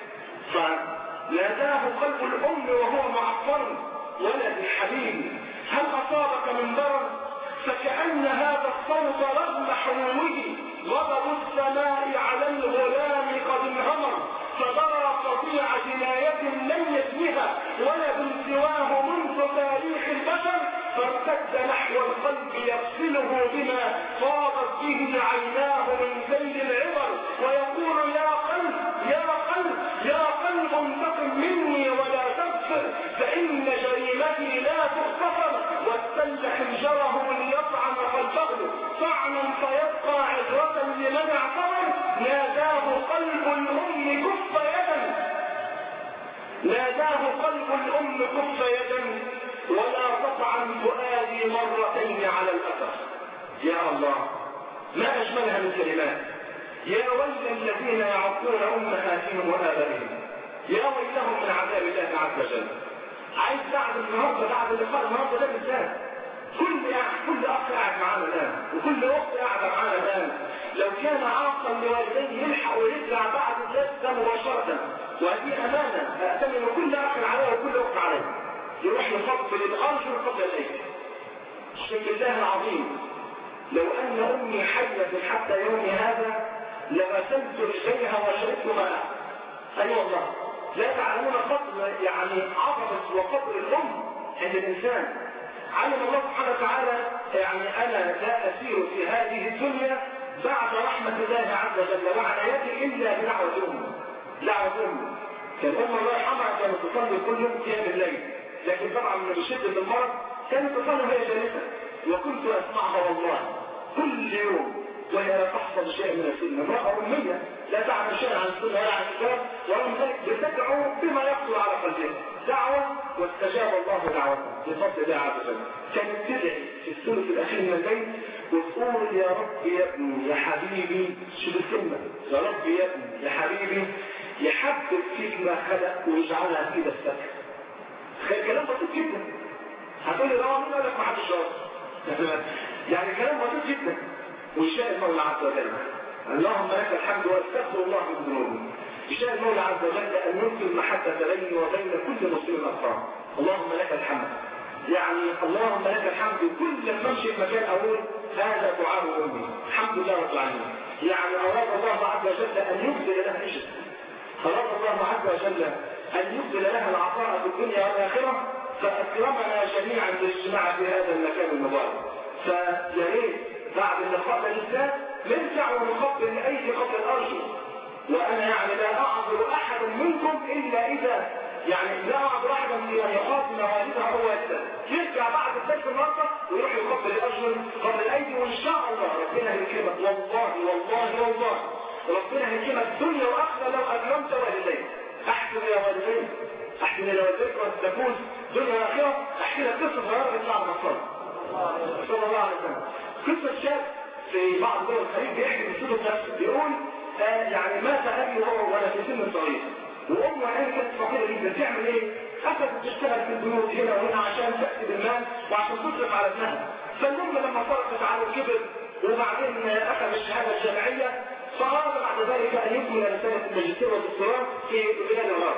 ناداه قلب الأم وهو معطر ولدي حبيبي هل أصابك من ضرر فكأن هذا الصوت رغم حمومه غضب السماء على الغلام قد انهمر فضرى قطيع جناية لم يجنها ولد سواه منذ تاريخ البشر فارتد نحو القلب يغسله بما فاضت به عيناه من سيل العبر ويقول يا قلب يا قلب يا قلب انتقم مني ولا تغفر فإن جريمتي لا تغتفر واستل حنجره ليطعن قلبه طعنا فيبقى عبرة لمن اعتبر ناداه قلب الأم كف يدا ناداه قلب الأم كف يدا ولا تطعن فؤادي مرتين على الأثر يا الله ما أجملها من كلمات يا ويل الذين يعقون أمهاتهم وآبائهم يا ويلهم من عذاب الله عز وجل عايز بعد النهارده بعد اللقاء النهارده ده بالذات كل كل اخ قاعد معانا الان وكل اخت قاعده معانا الان لو كان عاقا لوالديه يلحق ويرجع بعد ذلك ده مباشره وهذه امانه اأتمن كل اخ عليها وكل اخت عليها يروح يفضل الارجل قبل الايدي اقسم بالله العظيم لو ان امي حيه حتى يومي هذا لغسلت رجليها وشربت ماءها اي أيوة والله لا تعلمون قدر يعني عظمه وقدر الام عند الانسان علم الله سبحانه وتعالى يعني انا لا اسير في هذه الدنيا بعد رحمه الله عز وجل وعنايته الا بدعوه امي دعوه امي كان ام الله يرحمها كانت تصلي كل يوم قيام الليل لكن طبعا من شده المرض كانت تصلي وهي جالسه وكنت اسمعها والله كل يوم وهي لا تحفظ شيء من السنه امراه اميه لا تعلم شيئا عن السنه ولا عن الكتاب ورغم ذلك بتدعو بما يخطر على قلبها دعوه واستجاب الله دعوتها بفضل الله عز وجل كانت تدعي في الثلث الاخير من الليل وتقول يا رب يا ابني يا حبيبي شوف الكلمه يا رب يا ابني يا حبيبي يحبب فيك ما خلق ويجعلها في السكن تخيل كلام بسيط جدا هتقول لي ده مين قال لك ما حدش يعني كلام بسيط جدا ويشاء المولى عز وجل اللهم لك الحمد واستغفر الله من ذنوبي يشاء المولى عز وجل ان ينزل المحبه بيني وبين كل مسلم اخر اللهم لك الحمد يعني اللهم لك الحمد كل ما امشي في مكان اقول هذا دعاء امي الحمد لله رب العالمين يعني اراد الله عز وجل ان يبذل لها اجر اراد الله عز وجل ان يبذل لها العطاء في الدنيا والاخره فأكرمنا جميعا بالاجتماع في هذا المكان المبارك فيا ريت بعد اللقاء ده بالذات نرجع ونقبل ايدي قبل الارجل وانا يعني لا اعذر احدا منكم الا اذا يعني لا اعذر احدا في ان يخاطب والدها او والدها يرجع بعد الدرس النهارده ويروح يقبل الارجل قبل الايدي وان شاء الله ربنا هيكرمك والله والله والله ربنا هيكرمك دنيا واخره لو اكرمت والديك احسن يا والديك احسن الى والديك وتكون دنيا واخره احكي لك قصه صغيره بتطلع من الصلاه صلى الله عليه وسلم قصة شاب في بعض دول الخليج بيحكي بصوته نفسه بيقول آه يعني مات ابي وهو وانا في سن صغير وامه يعني كانت فقيره جدا تعمل ايه؟ اخذت تشتغل في البيوت هنا وهنا عشان تكسب المال وعشان تصرف على ابنها فالمهم لما صرفت على الكبر وبعدين اخذ الشهاده الجامعيه فاراد بعد ذلك ان يكمل رساله الماجستير والدكتوراه في بلاد الغرب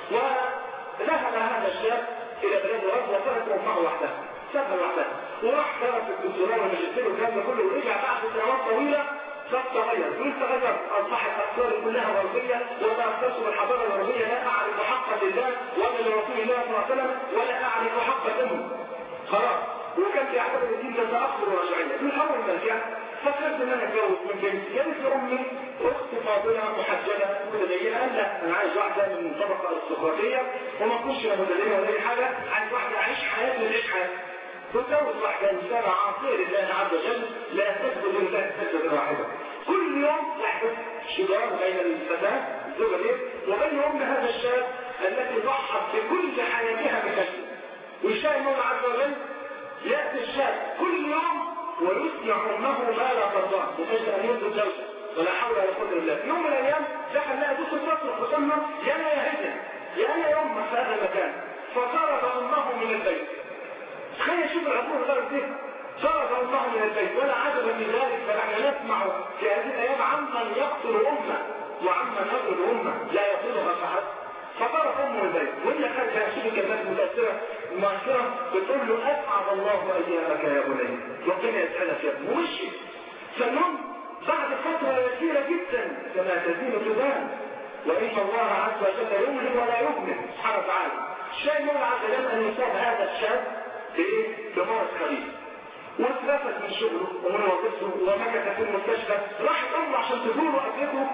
وذهب هذا الشاب الى بلاد الغرب وصارت امه وحدها سابها لوحدها وراح درس الدكتوراه والماجستير والكلام ده كله ورجع بعد سنوات طويله فتغير كيف تغير اصبحت افكاري كلها غربيه وتاثرت بالحضاره الغربيه لا اعرف حق لله ولا لرسول الله صلى الله عليه وسلم ولا اعرف حق الامه خلاص وكان بيعتبر الدين ده تاخر ورجعيه من اول ما رجع فكرت ان انا اتجوز من بنتي جابت لي امي اخت فاضله محجبه متدينه قال لا انا عايز واحده من طبقه ارستقراطيه وما تكونش لا متدينه ولا اي حاجه عايز واحده اعيش حياتي وتعيش حياتي تزوج واحدة إنسانة عاصية لله عز وجل لا تسجد لله سجدة واحدة كل يوم يحدث شجار بين الفتاة الزوجة دي وبين أم هذا الشاب التي ضحت بكل حياتها بكسب ويشاء المولى عز وجل يأتي الشاب كل يوم ويسمع أمه ما لا ترضاه بحيث أن يرضي الزوجة ولا حول ولا قوة إلا بالله في يوم من الأيام دخل لها دخل تصرخ وتمر يا أنا يا هجة يا أنا يا أمك في هذا المكان فطرد أمه من البيت تخيل شوف العبور درجة ايه صرف الله من البيت ولا عجب من ذلك فنحن نسمع في هذه الايام عمن يقتل امه وعمن يقتل امه لا يقتلها فحسب فطرف امه البيت وهي خارجه شوف كلمات متاثره مؤثره بتقول له اسعد الله ايامك يا بني ربنا يسعدك يا ابني ومشي فالمهم بعد فتره يسيره جدا كما تزين تبان وان الله عز وجل يمهل ولا يهمل سبحانه وتعالى الشيء مولى عز وجل ان يصاب هذا الشاب بايه؟ بمرض خبيث واترفد من شغله ومن وظيفته ومكث في المستشفى راحت امه عشان تزوره وقابلته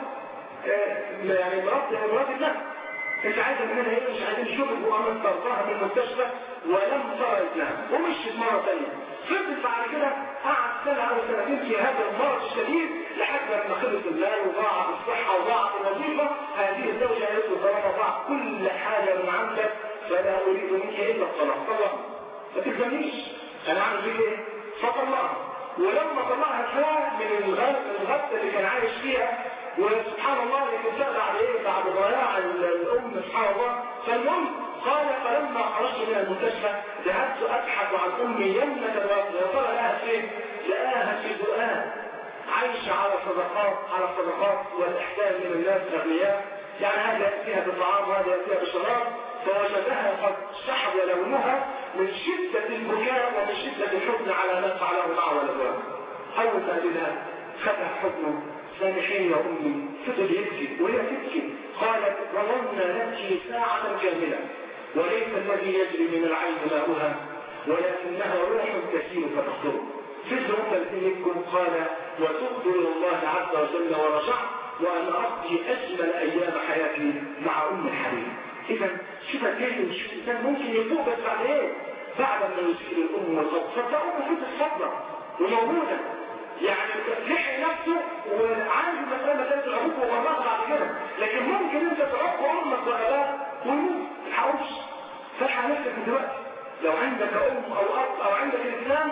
آه يعني مرض مرض النفس انت عايزه منها ايه مش عايزين شغل وقامت طردها من المستشفى ولم ترى ابنها ومشيت مره ثانيه فضل بعد كده قعد سنه او سنتين في هذا المرض الشديد لحد ما خلص المال وضاعت الصحه وضاعت الوظيفه هذه الزوجه قالت له طالما ضاع كل حاجه من عندك فلا اريد منك الا الطلاق طلق ما تفهمنيش انا عامل فيك ايه فطلقها ولما طلقها شويه من الغبه اللي كان عايش فيها وسبحان الله الانسان بعد ايه بعد ضياع الام سبحان الله فالمهم قال فلما خرجت من المستشفى ذهبت ابحث عن امي يمنة الوقت يا ترى لها فين؟ لقاها في دؤان عايشة على صدقات على صدقات والاحسان من الناس الاغنياء يعني هذا ياتيها بالطعام وهذا ياتيها بالشراب فوجدها قد سحب لونها من شدة البكاء ومن شدة الحزن على ما فعله معه ولدها أول ما قابلها فتح حضنه سامحيني يا أمي فضل يبكي وهي تبكي قالت ظللنا نبكي ساعة كاملة وليس الذي يجري من العين ماؤها ولكنها روح كثير فتخطر فضل هم منكم قال وتبت إلى الله عز وجل ورجعت وأنا أقضي أجمل أيام حياتي مع أم الحبيب إذا شوف كيف شوف الإنسان ممكن يفوق بس بعد إيه؟ بعد ما يسير الأم والأب صدقوا في الصدمة وموجودة يعني لحق نفسه وعارف المسألة مسألة العقوق وغلطها بعد كده لكن ممكن أنت تعق أمك وأباك ويموت ما تحاولش فالحق نفسك من دلوقتي لو عندك أم أو أب أو عندك إسلام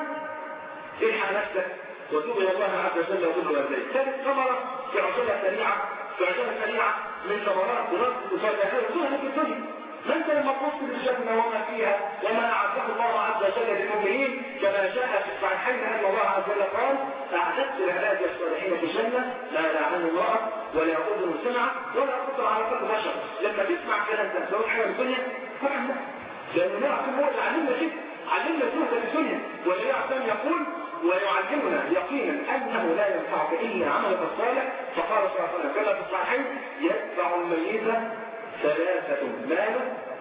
الحق نفسك وتوب إلى الله عز وجل وكل والديك ثالث ثمرة في عجلة سريعة في عجلة سريعة من ثمرات ورد وفادها وزهد في الدنيا ما انت لما تبص للجنة وما فيها وما أعده الله عز وجل للمؤمنين كما جاء في الصحيحين أن الله عز وجل قال أعددت لعبادي الصالحين في الجنة لا يدعون امرأة ولا أذن سمع ولا خطر على قلب بشر لما تسمع الكلام ده لو حاجة في الدنيا فعلا لأن الله عز وجل علمنا كده علمنا الزهد في الدنيا والنبي عليه الصلاة يقول ويعلمنا يقينا انه لا ينفعك الا عملك الصالح فقال صلى الله عليه وسلم كما في الصحيحين يتبع الميت ثلاثة ماله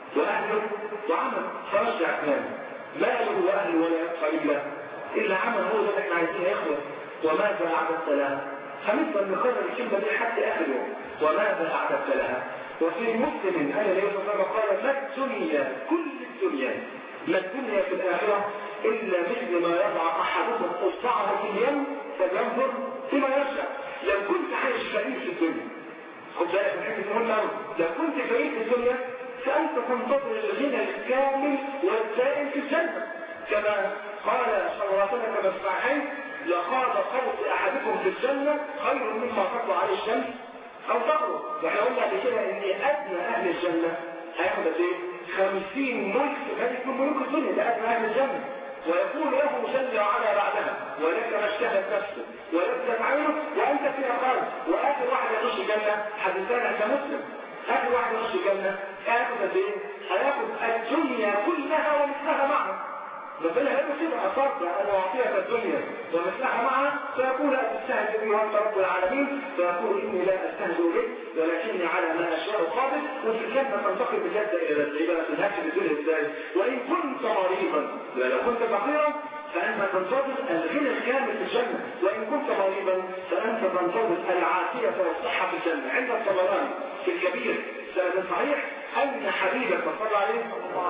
واهله وعمل فرجع اثنان ماله واهله ولا يبقى الا الا عمل هو ده اللي احنا عايزينه يا اخوه وماذا اعددت لها هنفضل نكرر الكلمه دي حتى اخر يوم وماذا اعددت لها وفي مسلم ان النبي صلى الله عليه وسلم قال ما الدنيا كل الدنيا ما الدنيا في الاخره الا مثل ما يضع احدكم اصبعه في اليم فلينظر فيما يشاء لو كنت عايش فقير في الدنيا خد بالك من حته مهمه قوي لو كنت فقير في الدنيا فانت تنتظر الغنى الكامل والدائم في الجنه كما قال صلى الله عليه وسلم كما في الصحيحين لقاد قوس احدكم في الجنه خير مما تطلع عليه الشمس او تغرب واحنا قلنا قبل كده ان ادنى اهل الجنه هياخد قد ايه؟ 50 ملك ملك من ملوك الدنيا ده ادنى اهل الجنه ويقول له جل وعلا بعدها ولك ما اشتهت نفسه ولذت عينه وانت فيها قلب واخر واحد يخش الجنه حدثنا كمسلم اخر واحد يخش الجنه هياخد قد ايه؟ هياخد الدنيا كلها ومثلها معها ربنا هيقول كده أصاب أن أعطيك الدنيا ومثلها معها فيقول أستهزئ بي وأنت رب العالمين فيقول إني لا أستهزئ بك ولكني على ما أشاء قادر وفي الجنة تنتقل بالجنة إلى العبادة تنهك بالدنيا إزاي وإن كنت مريضا لو كنت فقيرا فأنت تنتظر الغنى الكامل في الجنة وإن كنت مريضا فأنت تنتظر العافية والصحة في الجنة عند الطبراني في الكبير سند صحيح أن حبيبك صلى عليه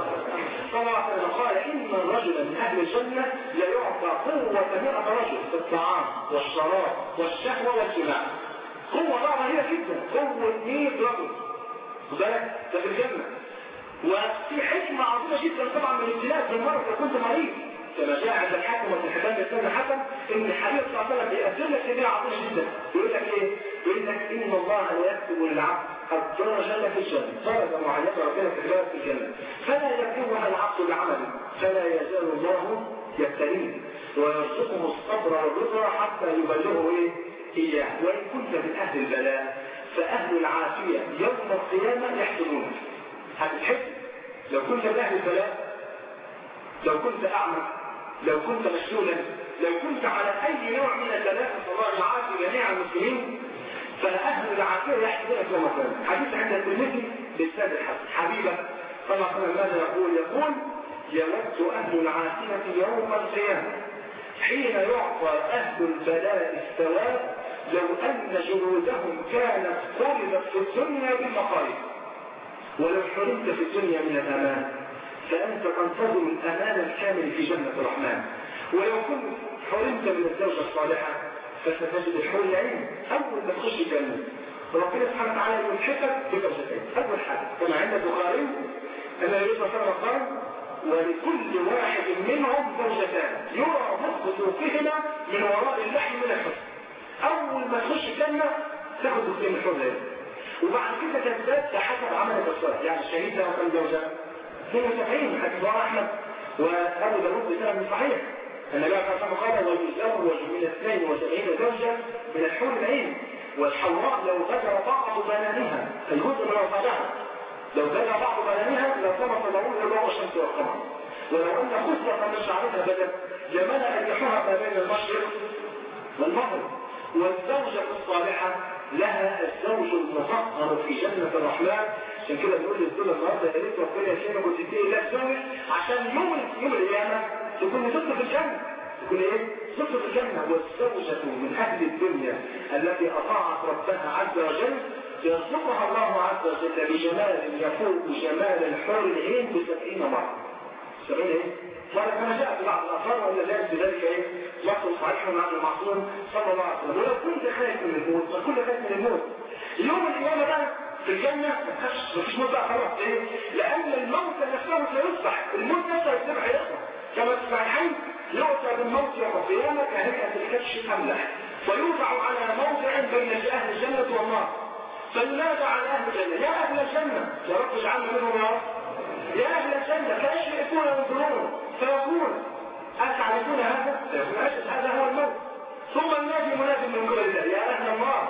صلى الله عليه وسلم قال إن الرجل من أهل الجنة لا يعطى قوة 100 رجل في الطعام والشراب والشهوة والجماع قوة بقى رهيبة جدا قوة 100 رجل بالك ده في الجنة وفي حكمة عظيمة جدا طبعا من الابتلاء بالمرض لو كنت مريض كما جاء عند الحاكم وفي الحبان بن حسن ان الحبيب صلى الله عليه وسلم بيقدم لك كبيره عظيمه جدا يقول لك ايه؟ يقول لك ان الله لا يكتب للعبد الدرجه في الجنه درجه معينه ربنا كتبها في الجنه فلا يكتبها العبد بعمله فلا يزال الله يبتليه ويرزقه الصبر والرضا حتى يبلغه ايه؟ اياه وان كنت من اهل البلاء فاهل العافيه يوم القيامه يحسنونك هتتحس لو كنت من اهل البلاء لو كنت اعمى لو كنت مشلولا لو كنت على اي نوع من البلاء صلى الله يعافي جميع المسلمين فاهل العافيه يحسبونك يوم القيامه حديث عند الترمذي بالسند الحسن حبيبه صلى الله عليه وسلم ماذا يقول يقول يود اهل العافيه يوم القيامه حين يعطى اهل البلاء الثواب لو ان جلودهم كانت قربت في الدنيا بالمقاييس ولو حرمت في الدنيا من الامان فأنت تنتظر الأمان الكامل في جنة الرحمن ولو كنت حرمت من الزوجة الصالحة فستجد الحور العين أول ما تخش الجنة ربنا سبحانه وتعالى يلحقك بزوجتين أول حاجة كما عند البخاري أن النبي صلى الله عليه وسلم قال ولكل واحد منهم زوجتان يرى مخ سوقهما من وراء اللحم من الحسن أول ما تخش الجنة تاخد زوجتين من الحور العين وبعد كده تزداد بحسب عملك الصالح يعني الشهيد له كم زوجة 72 حديث رواه احمد وابو داود بسند صحيح النبي صلى الله عليه وسلم قال ويزوج من 72 زوجة من الحور العين والحوراء لو بدر بعض بنانها الجزء من اوصالها لو بدر بعض بنانها لصمت ضرور الله الشمس والقمر ولو ان خصلة من شعرها بدت لملأ الجحوها ما بين المشرق والمغرب والزوجة الصالحة لها الزوج المطهر في جنة الرحمن عشان كده بنقول للزوجة النهارده يا ريت ربنا يكرمك وتديه الله زوج عشان يوم يوم القيامة تكون صدق في الجنة تكون ايه؟ صدق في الجنة والزوجة من أهل الدنيا التي أطاعت ربها عز وجل يرزقها الله عز وجل بجمال يفوق جمال الحور العين بسبعين مرة. سبعين ايه؟ مرة كما جاء في بعض الآثار وأن ذلك بذلك ايه؟ لفظ صحيح عن المعصوم صلى الله عليه وسلم ولو كنت خايف من الموت فكل خايف من الموت يوم القيامة بقى في الجنة ما تخافش مفيش موت بقى خلاص ايه؟ لأن الموت نفسه سيصبح الموت نفسه يصبح يصبح كما في الصحيحين يؤتى بالموت يوم القيامة كهيئة الكبش الأملح ويوضع على موضع بين أهل الجنة والنار فينادى على أهل الجنة يا أهل الجنة يا رب اجعلنا منهم يا رب يا أهل الجنة فيشركون ينظرون فيقول أتعرفون هذا؟ فيقول أجل هذا هو الموت ثم ينادي منادي من قبل الله يا أهل النار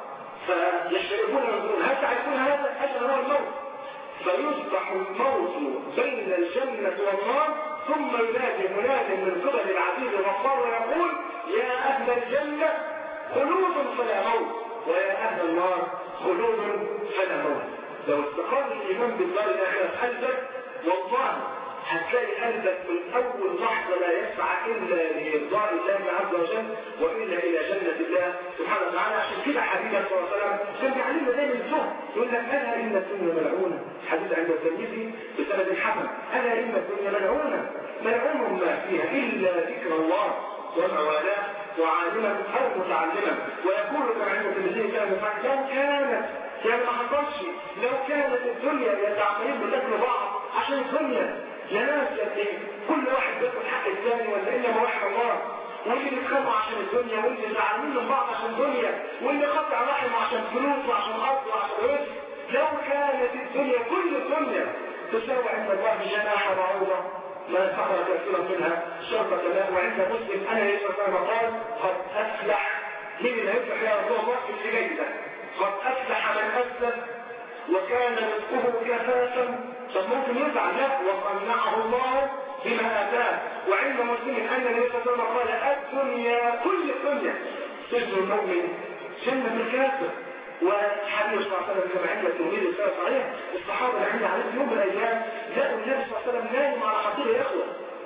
فيشركون ينظرون هل تعرفون هذا؟ أجل هو الموت فيصبح الموت بين الجنة والنار ثم ينادي مناد من قبل العزيز الغفار ويقول يا أهل الجنة خلود فلا موت ويا أهل النار خلود فلا موت لو استقر الايمان بالدار الاخره في قلبك والله هتلاقي قلبك من اول لحظه لا يسعى الا لارضاء الله عز وجل والا الى جنه الله سبحانه وتعالى عشان كده حبيبنا صلى الله عليه وسلم كان بيعلمنا دايما الزهد يقول لك الا ان الدنيا ملعونه حديث عند الترمذي بسند حسن الا ان الدنيا ملعونه ملعون ما فيها الا ذكر الله وما والاه وعالما او متعلما ويقول كما عند الترمذي كان لو كانت يعني ما حصلش لو كانت الدنيا يتعاملون بشكل بعض عشان الدنيا يا ناس يا كل واحد بياخد حق الثاني ولا الا ما رحم الله واللي بيتخانقوا عشان الدنيا واللي زعلانين من بعض عشان الدنيا واللي قطع رحمه عشان فلوس وعشان ارض وعشان رزق لو كانت الدنيا كل الدنيا تساوي عند الله جناح بعوضه ما سخر كثيرا منها شرطة له وعند مسلم انا يسوع كما قال قد افلح مين اللي هيفلح يا رسول الله في اللي جاي ده قد افلح من اسلم وكان رزقه كفافا طب ممكن يزعل لا وقنعه الله بما اتاه وعند مسلم ان النبي صلى الله عليه وسلم قال الدنيا كل الدنيا سجن المؤمن جنة الكافر وحبيب صلى الله عليه وسلم كما عند التلميذ السنة صحيح الصحابة اللي عند عليه يوم من الأيام لقوا النبي صلى الله عليه وسلم نايم على حصير يا إخوة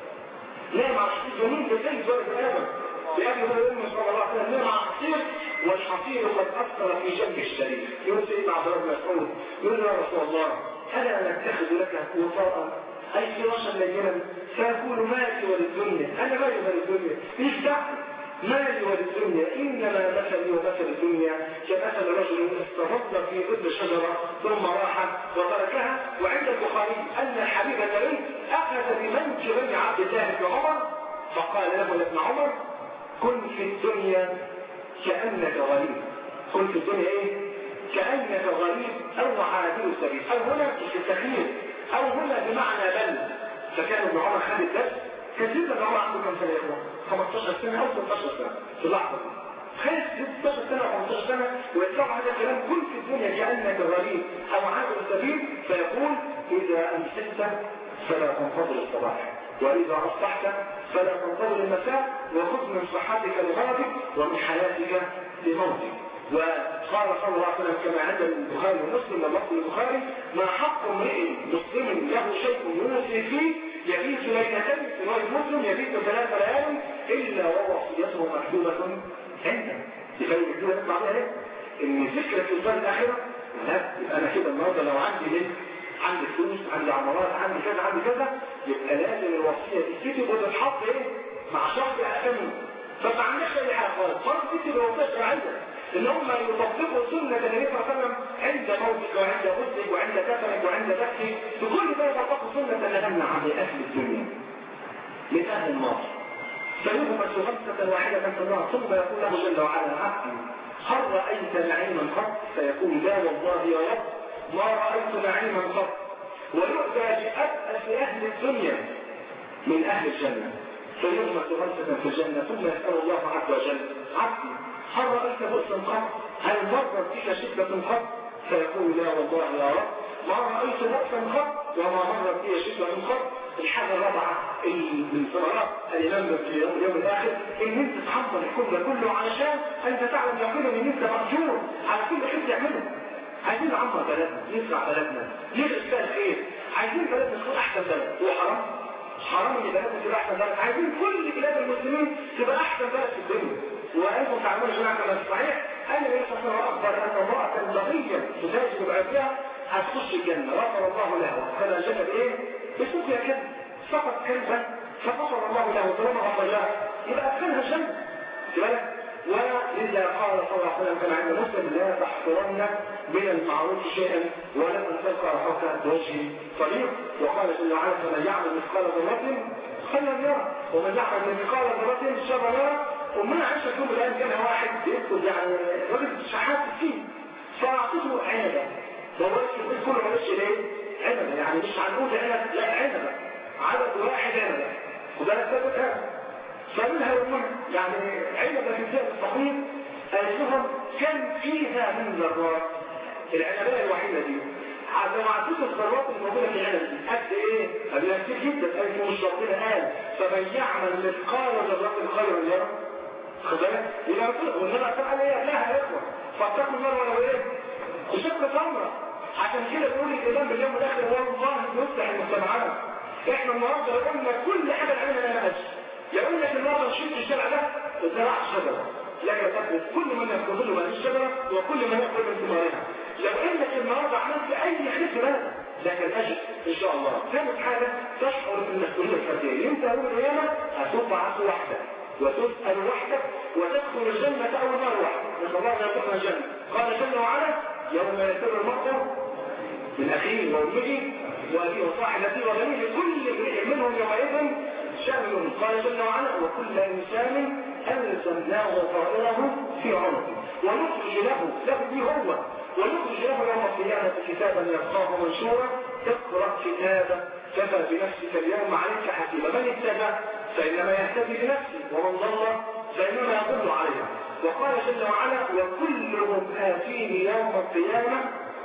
نايم على حصير جميل بزي زوج آدم لأبي هو الأم صلى الله عليه وسلم نايم على حصير والحصير قد أثر في جنب الشريف يقول سيدنا عبد الله بن مسعود يقول يا رسول الله ألا نتخذ لك وطاء أي فراشا لينا فيقول مالي وللدنيا أنا مالي وللدنيا مش دعوة مالي وللدنيا إنما مثلي ومثل الدنيا كمثل رجل استظل في ظل شجرة ثم راح وتركها وعند البخاري أن الحبيب النبي أخذ بمنكب عبد الله بن عمر فقال له يا ابن عمر كن في الدنيا كأنك غريب كن في الدنيا إيه؟ كأنك غريب أو عادل السبيل أو هنا في التخيير أو هنا بمعنى بل فكان ابن عمر خد الدرس كثير من عمر عنده كم سنة يا إخوان؟ 15 سنة أو 16 سنة في اللحظة دي خير 16 سنة أو 15 سنة ويطلع هذا الكلام كل في الدنيا كأنك غريب أو عابر السبيل فيقول إذا أمسكت فلا تنتظر الصباح وإذا أصبحت فلا تنتظر المساء وخذ من صحتك لمرضك ومن حياتك لموتك وقال صلى الله عليه وسلم كما عند البخاري ومسلم واللفظ البخاري ما حق امرئ مسلم له شيء يوصي فيه يبيت ليلتين في روايه مسلم يبيت ثلاث ليال الا ووصيته مكتوبه عنده يبين كده نطلع بيها ليه؟ ان فكره الدار الاخره لا يبقى انا كده النهارده لو عندي بنت عندي فلوس عندي عمارات عندي كذا عندي كذا يبقى لازم الوصيه دي تكتب وتتحط ايه؟ مع شخص احسن فما عندكش اي حاجه خالص خالص تكتب الوصيه شرعيه ان هم يطبقوا سنة النبي صلى الله عليه وسلم عند موتك وعند غسلك وعند كفنك وعند دفنك في كل ده يطبقوا سنة نهمنا عن اهل الدنيا من اهل النار فيغمس غمسة واحدة في النار ثم يقول له جل وعلا عبدي هل رأيت نعيما قط فيقول لا والله يا رب ما رأيت نعيما قط ويؤتى بأبأس أهل الدنيا من أهل الجنة فيغمس غمسة في الجنة ثم يسأل الله عز وجل عبدي هل رأيت بؤسا قط؟ هل مرت بك شدة قط؟ فيقول لا والله يا رب ما رأيت بؤسا قط وما مرت بي شدة قط الحاجة الرابعة من ثمرات الإمام في يوم, اليوم الآخر إن أنت تحضر الكل كله علشان أنت تعلم يقينا إن أنت مأجور على كل خير تعمله عايزين نعمر بلدنا نزرع بلدنا ندرس فيها الخير عايزين بلدنا تكون أحسن بلد هو حرام حرام ان بلدنا تبقى احسن بلد عايزين كل بلاد المسلمين تبقى احسن بلد في الدنيا وانتم تعلمون يا جماعه كما صحيح ان النبي صلى الله عليه وسلم اخبر ان امراه بغيه تزاوج بعرفها هتخش الجنه غفر الله لها وكان الجنه بايه؟ بسوقها كلب فقط كلبا فغفر الله له طالما غفر لها يبقى ادخلها الجنه بالك ولذا قال صلى الله عليه وسلم كما عند مسلم لا تحقرن من المعروف شيئا ولم ان تلقى اخاك بوجه طريق وقال جل وعلا فمن يعمل مثقال ذره خيرا يرى ومن يعمل مثقال ذره شرا يرى ومن عائشه يوم الان كان واحد يكتب يعني راجل شحات فيه فاعطته عنبه دورت في البيت كله مالوش ليه؟ عنبه يعني مش هنقول عنب لا عنبه عدد واحد عنبه وده ثابت هذا فمنها يقول يعني عنبه في الزيت الصحيح قالت لهم كم فيها من ذرات العنبيه الوحيده دي لو عديت الذرات الموجوده في العنب دي قد ايه؟ قال كتير جدا قال مش ربنا قال فمن يعمل مثقال ذره خيرا يرى خد بالك؟ يبقى والنبي قال ايه؟ لها يا اخوه فاتقوا النار ولو ايه؟ بشق تمره عشان كده بيقول الإمام باليوم الآخر والله يصلح المجتمعات احنا النهارده لو قلنا كل حاجة نعملها لنا ماشي لو قلنا في النهارده نشيل الشارع ده زرعت شجرة لا يتبس كل من يستظل بهذه الشجرة وكل من يأكل من ثمارها لو انك النهارده عملت اي خير في بلدك لكن اجل ان شاء الله ثالث حاجة تشعر بالمسؤولية الفردية انت يوم القيامة هتبعث وحدك وتسأل وحدك وتدخل الجنة أول مرة وحدك نسأل الله أن يدخل الجنة قال جل وعلا يوم يفر المرء من أخيه وأمه وأبيه وصاحبته وبنيه لكل امرئ منهم يومئذ شأن قال جل وعلا وكل إنسان ألزمناه طائره في عنقه ونخرج له له به هو ونخرج له يوم القيامة كتابا يلقاه منشورا اقرأ كتابه كفى بنفسك اليوم عليك حسيبا من اتبع فإنما يهتدي بنفسه ومن ضل فإنما يضل عليها وقال جل وعلا وكلهم آتيه يوم القيامة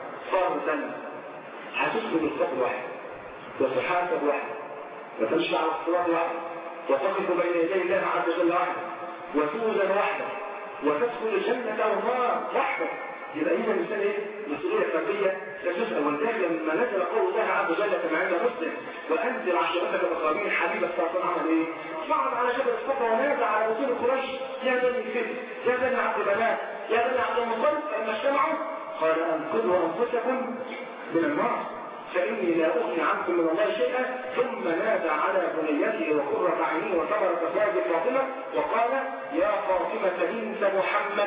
فردا هتسلم الصف واحد وتحاسب واحد وتمشي على الصراط واحد وتقف بين يدي الله عز وجل وحده وتوزن وحده وتدخل الجنة أو النار وحده يبقى إذا الإنسان إيه؟ مسؤولية فردية لا تسأل ولذلك لما نزل قول الله عز وجل كما عند مسلم وأنزل عشيرتك الأقربين الحبيب الصلاة عمل إيه؟ صعد على جبل الصفا ونادى على رسول قريش يا بني الفيل يا بني عبد بنات يا بني عبد المطلب فلما اجتمعوا قال أنقذوا أنفسكم من النار فإني لا أغني عنكم من الله شيئا ثم نادى على بنيته وقرة عينيه وثمرة فؤاد فاطمة وقال يا فاطمة بنت محمد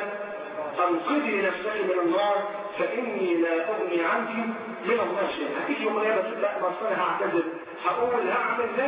أنقذي نفسك من النار فإني لا أغني عنك من الله شيئا هتيجي يوم القيامة تقول لا بس أنا هعتذر هقول هعمل لا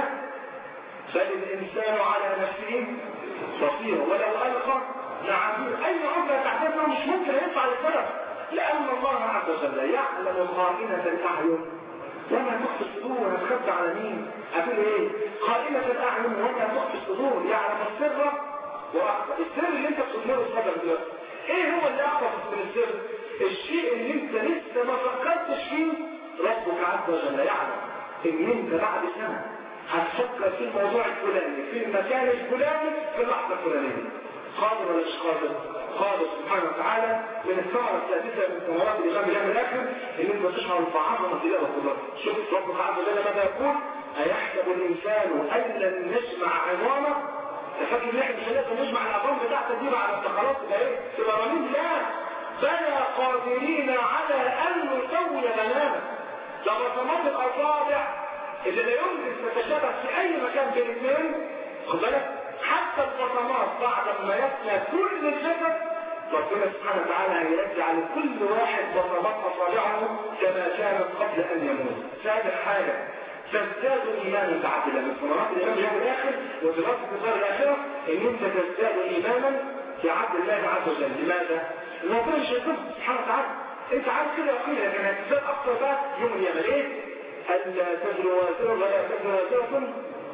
بل الإنسان على نفسه بصير ولو ألقى لعبير أي عملة تعتذر مش ممكن ينفع للسبب لأن الله عز وجل يعلم خائنة الأعين وما تخفي الصدور هتخبى على مين؟ أقول إيه؟ خائنة الأعين وما تخفي الصدور يعلم السر وأخفى السر اللي أنت بتضمره الصدر دلوقتي إيه هو اللي أخفى من السر؟ الشيء اللي أنت لسه ما فكرتش فيه ربك عز وجل يعلم إن أنت بعد سنة هتفكر في الموضوع الفلاني في المكان الفلاني في اللحظة الفلانية قادر ولا مش قادر؟ قادر سبحانه وتعالى من الثمرة السادسة من ثمرات الإمام اليوم الآخر إن أنت تشعر بعظمة الله وقدرته. شوف ربك عز وجل ماذا يقول؟ أيحسب الإنسان أن لن نجمع عظامه؟ فاكر ان احنا مش هنقدر نجمع العظام بتاعتك دي بعد انت خلاص تبقى ايه؟ تبقى رميم لا بلى قادرين على أن نسوي بنانا لبصمات الأصابع اللي لا يمكن تتشابه في أي مكان بين اثنين خد بالك حتى البصمات بعد ما يفنى كل الجسد ربنا سبحانه وتعالى هيرجع لكل واحد بصمات اصابعه كما كانت قبل ان يموت. سابع حاجه تزداد ايمانا تعدلا من ثمرات الايمان يوم الاخر ودراسه الدار الاخره ان انت تزداد ايمانا في عبد الله عز وجل، لماذا؟ ربنا مش هيكون سبحانه وتعالى انت عارف كده يقين لكن هتزداد اكثر بقى يوم القيامه ليه؟ الا تزر وازره ولا تزر وازره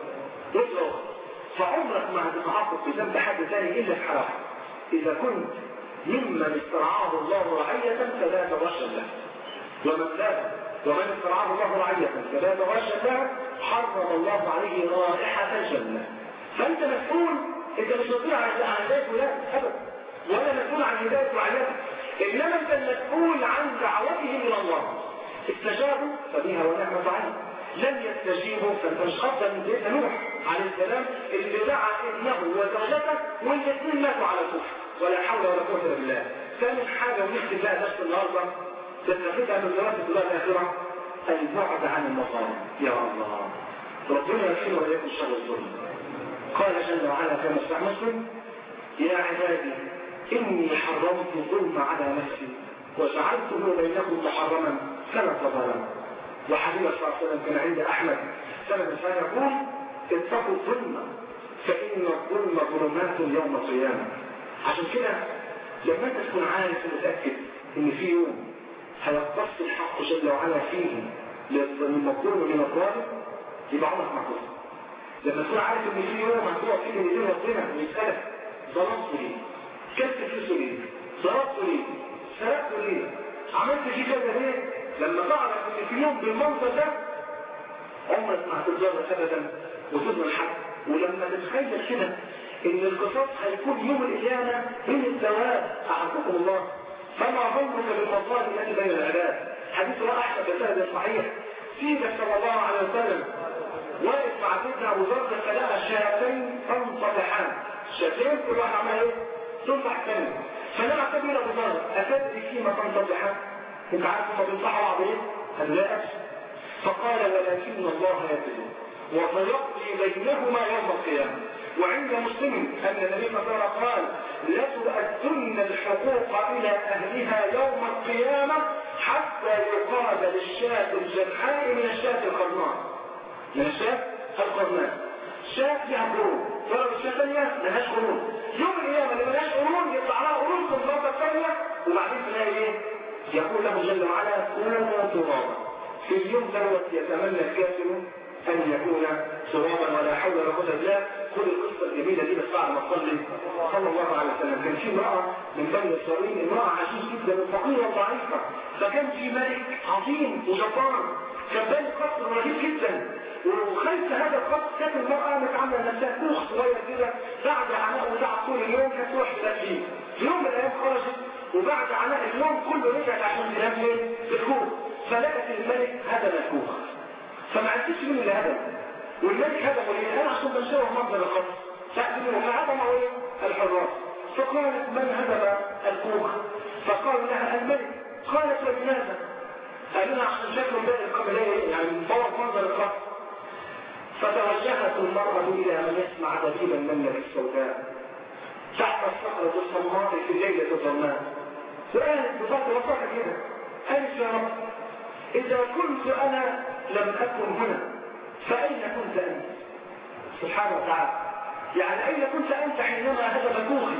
وزر فعمرك ما هتتعاقب في ذنب حد ثاني الا في حرام اذا كنت ممن استرعاه الله رعية فلا تغشى له ومن لا ومن استرعاه الله رعية فلا تغشى له حرم الله عليه رائحة الجنة فانت مسؤول انت مش مسؤول عن هداية فلان ابدا ولا مسؤول عن هداية رعيته انما انت المسؤول عن دعوته الى الله استجابوا فبها ونعمة عليه لم يستجيبوا فانت مش افضل من سيدنا نوح عليه السلام اللي دعا ابنه وزوجته والاثنين ماتوا على الكفر ولا حول ولا قوه الا بالله. ثالث حاجه ونختم بها درس النهارده تستفيدها من دراسه الله الاخره البعد عن المصائب يا الله ربنا يكفينا واياكم شر الظلم. قال جل وعلا في مصباح مسلم يا عبادي اني حرمت الظلم على نفسي وجعلته بينكم محرما فلا تظلموا وحبيب صلى الله عليه وسلم كان عند احمد سند ثاني يقول اتقوا الظلم فان الظلم ظلمات يوم القيامه عشان كده لما انت تكون عارف ومتاكد ان في يوم هيقتص الحق جل وعلا فيه للمظلوم من الظالم يبقى عمرك ما تظلم لما تكون عارف ان في يوم هتقع فيه من ايدين ربنا ويسالك ظلمت ليه؟ كلت فلوسه ليه؟ ضربته ليه؟ سرقته ليه؟ عملت فيه كذا ليه؟ لما تعرف ان في يوم بالمنظر ده عمرك ما هتتضرر ابدا وتضمن الحق ولما تتخيل كده ان القصاص هيكون يوم القيامه من الثواب اعزكم الله فما ظنك بالمظالم التي بين العباد حديث رواه احمد بسند صحيح سيدنا صلى الله عليه وسلم واقف مع سيدنا ابو ذر فلقى شاتين تنطبحان شاتين كل واحد عمل ايه؟ تنطح الثاني فلما سيدنا ابو ذر اتدري فيما تنطبحان انت عارف هما بينصحوا بعض ايه؟ قال لا ابشر فقال ولكن الله يدري وسيقضي بينهما يوم القيامه وعند مسلم أن النبي صلى الله عليه وسلم قال لتؤدن الحقوق إلى أهلها يوم القيامة حتى يقابل الشاة الجرحاء من الشاة القرناء من الشاة القرناء شاة فيها قرون ترى الشاة الثانية ملهاش قرون يوم القيامة اللي ملهاش قرون يطلع لها قرون في الضربة الثانية وبعدين تلاقي ايه؟ يقول له جل وعلا كونوا ترابا في اليوم دوت يتمنى الكافر أن يكون ترابا ولا حول ولا قوة إلا كل القصة الجميلة دي بس بعد ما صلي صلى الله عليه وسلم كان في امرأة من بني إسرائيل امرأة عجيز جدا وفقيرة وضعيفة فكان في ملك عظيم وجبار كان بني قصر رهيب جدا وخلف هذا القصر كانت المرأة متعاملة نفسها كوخ صغير كده بعد عناء وتعب طول اليوم كانت تروح تنام فيه في يوم من الأيام خرجت وبعد عناء اليوم كله رجعت عشان تنام فين؟ في الكوخ فلقت الملك هدم الكوخ فما عرفتش مين اللي هدم والملك هدمه ليه؟ انا عشان بنشوه منظر الخط تأذنه فهدمه ايه؟ الحراس فقالت من هدم الكوخ فقال لها الملك قالت ولماذا؟ قال لنا عشان شكله باقي القبلية يعني مفوض منظر الخط فتوجهت المرأة إلى من يسمع دليل النملة السوداء تحت الصخرة الصماء في الليلة الظلماء وقالت بفضل وصفها كده قالت يا رب إذا كنت أنا لم أكن هنا فأين كنت أنت سبحانه وتعالى يعني أين كنت أنت حينما هدم كوخي